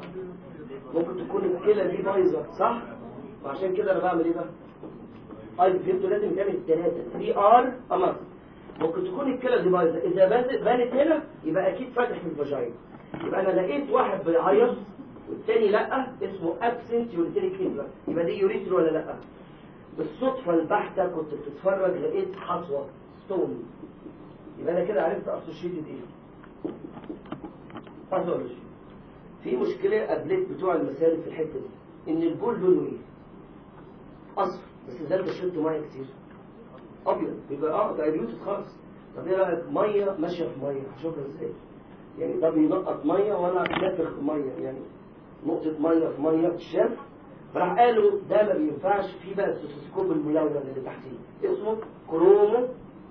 ممكن تكون الكلى دي بايظه صح وعشان كده انا بعمل ايه بقى اي فهمتوا لازم تعمل الثلاثه 3 ار امر ممكن تكون الكلى دي بايظه اذا بانت بانت هنا يبقى اكيد فاتح في الفاجينا يبقى انا لقيت واحد بيعيط والتاني لا اسمه ابسنت يوريتريك influx يبقى دي يوريتر ولا لا بالصدفه البحته كنت بتتفرج لقيت حصوه ستون يبقى انا كده عرفت اسوشيتد ايه باثولوجي في مشكله قابلت بتوع المسالك في الحته دي ان البول لونه ايه اصفر بس ده انت شربت ميه كتير ابيض يبقى اه دايلوتد خالص طب ايه رايك ميه ماشيه في ميه هشوفها ازاي يعني ده بينقط ميه ولا نافخ ميه يعني نقطه ميه في ميه بتشاف فراح قالوا ده ما بينفعش في بقى السوسكوب الملون اللي تحتيه اسمه كرومو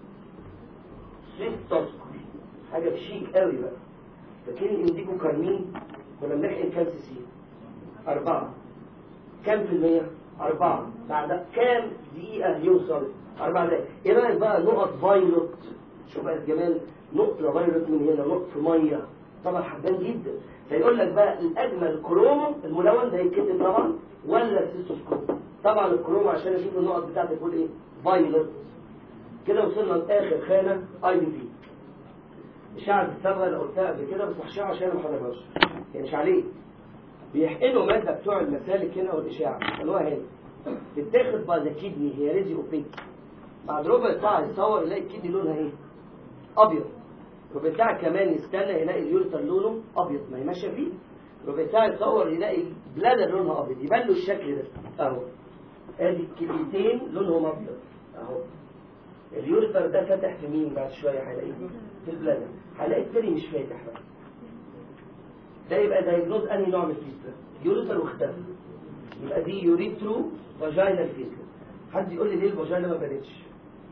سيستوسكوبي حاجه شيك قوي بقى فاكرين انديكو كارمين كنا بنحقن كام سي سي أربعة كام في المية؟ أربعة بعد كام دقيقة يوصل؟ أربعة دقايق إيه رأيك بقى نقط فايلوت شوف بقى الجمال نقطة فايلوت من هنا نقطة في مية طبعا حبان جدا فيقول لك بقى الأجمل كرومو الملون ده يتكتب طبعا ولا السيستوسكوب طبعا الكرومو عشان أشوف النقط بتاعتي تقول إيه؟ فايلوت كده وصلنا لآخر خانة أي بي في إشاعة الصبغة اللي قلتها قبل كده بس هشرحها عشان أنا ما حضرهاش يعني مش عليه بيحقنوا مادة بتوع المسالك هنا والإشاعة قالوها هنا بتاخد بعد كدني هي ريزي اوبيك بعد ربع ساعة يصور يلاقي الكدني لونها ايه؟ أبيض ربع ساعة كمان يستنى يلاقي اليورتر لونه أبيض ما هي ماشية فيه ربع ساعة يصور يلاقي البلادر لونها أبيض يبان له الشكل ده أهو ادي الكليتين لونهم أبيض أهو اليورتر ده فتح في مين بعد شوية هلاقيه في البلادر هلاقي التاني مش فاتح بقى ده يبقى دايجنوز انهي نوع من الفيستر يوريتر واختفى يبقى دي يوريترو فاجينال فيستر حد يقول لي ليه الفاجينا ما بانتش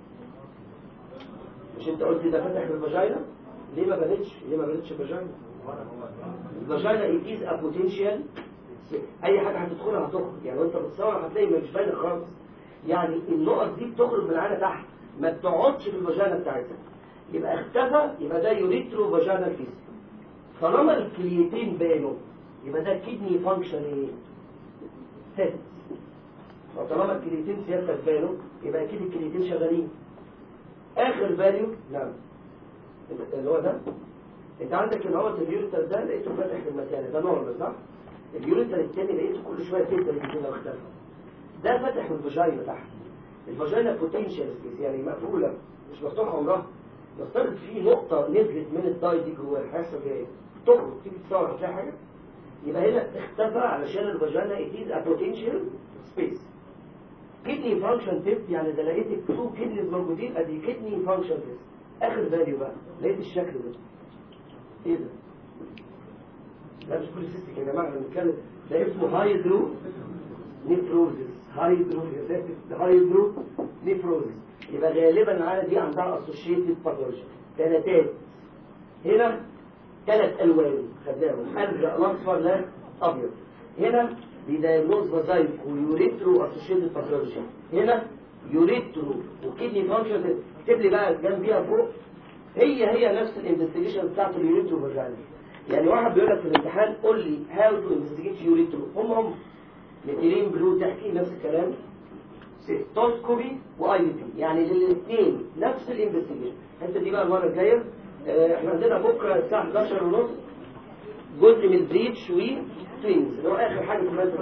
مش انت قلت ده فتح في الفاجينا ليه ما بانتش ليه ما بانتش فاجينا الفاجينا ايز ا بوتنشال اي حاجه هتدخلها هتخرج يعني وانت بتصور هتلاقي مش باينه خالص يعني النقط دي بتخرج من العينه تحت ما بتقعدش في الفاجينا بتاعتها يبقى اختفى يبقى ده يوريترو فاجينال فيستر طالما الكليتين بانوا يبقى ده كدني فانكشن ايه ست وطالما الكليتين سيادتك بانوا يبقى اكيد الكليتين شغالين اخر فاليو نعم اللي هو ده انت عندك اللي هو اليوريتر ده لقيته فاتح في المكان ده نورمال صح اليوريتر التاني لقيته كل شويه تبدا كده واختفى ده فاتح في الفاجينا تحت الفاجينا بوتنشال سبيس يعني مقفوله مش مفتوحه عمرها نفترض في نقطة نزلت من الداي دي جواها هيحصل فيها ايه؟ تخرج تيجي تصور هتلاقي حاجة؟ يبقى هنا اختفى علشان الفاجينا it is a potential space. كدني فانكشن تيست يعني ده لقيت التو كدنيز موجودين ادي كدني فانكشن تيست. اخر فاليو بقى لقيت الشكل ده. ايه ده؟ لا مش كل سيستك يا جماعة احنا بنتكلم ده اسمه هايدرو نيفروزس هايدرو هايدرو نيفروزس يبقى غالبا العاده دي عندها اسوشيتد باثولوجي ثلاثات هنا ثلاث الوان خدناهم ازرق الاصفر لا ابيض هنا بيدايجنوز فازايك ويوريترو اسوشيتد باثولوجي هنا يوريترو وكدني فانكشن اكتب لي بقى جنبيها فوق هي هي نفس الانفستيجيشن بتاعت اليوريترو فاجينا يعني واحد بيقول لك في الامتحان قول لي هاو تو انفستيجيت يوريترو هم هم ميثيلين بلو تحكي نفس الكلام سيستوسكوبي واي بي يعني للاثنين نفس الانفستيجيشن الحته دي بقى المره الجايه آه، احنا عندنا بكره الساعه 11 ونص جزء من بريتش وتوينز اللي هو اخر حاجه في الماده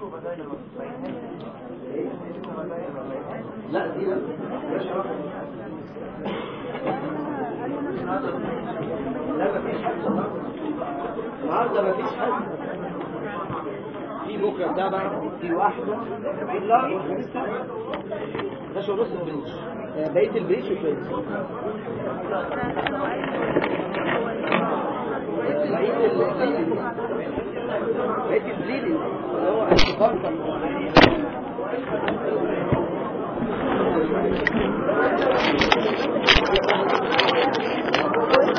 لا دي لا مش عارف. لا مفيش حد النهارده مفيش حد في بكره بتاع بقى في واحده في لا احنا لسه 11 ونص البريتش آه، بقيه البريتش وتوينز بقيت البليدنج بقيت البليدنج اللي هو انتقال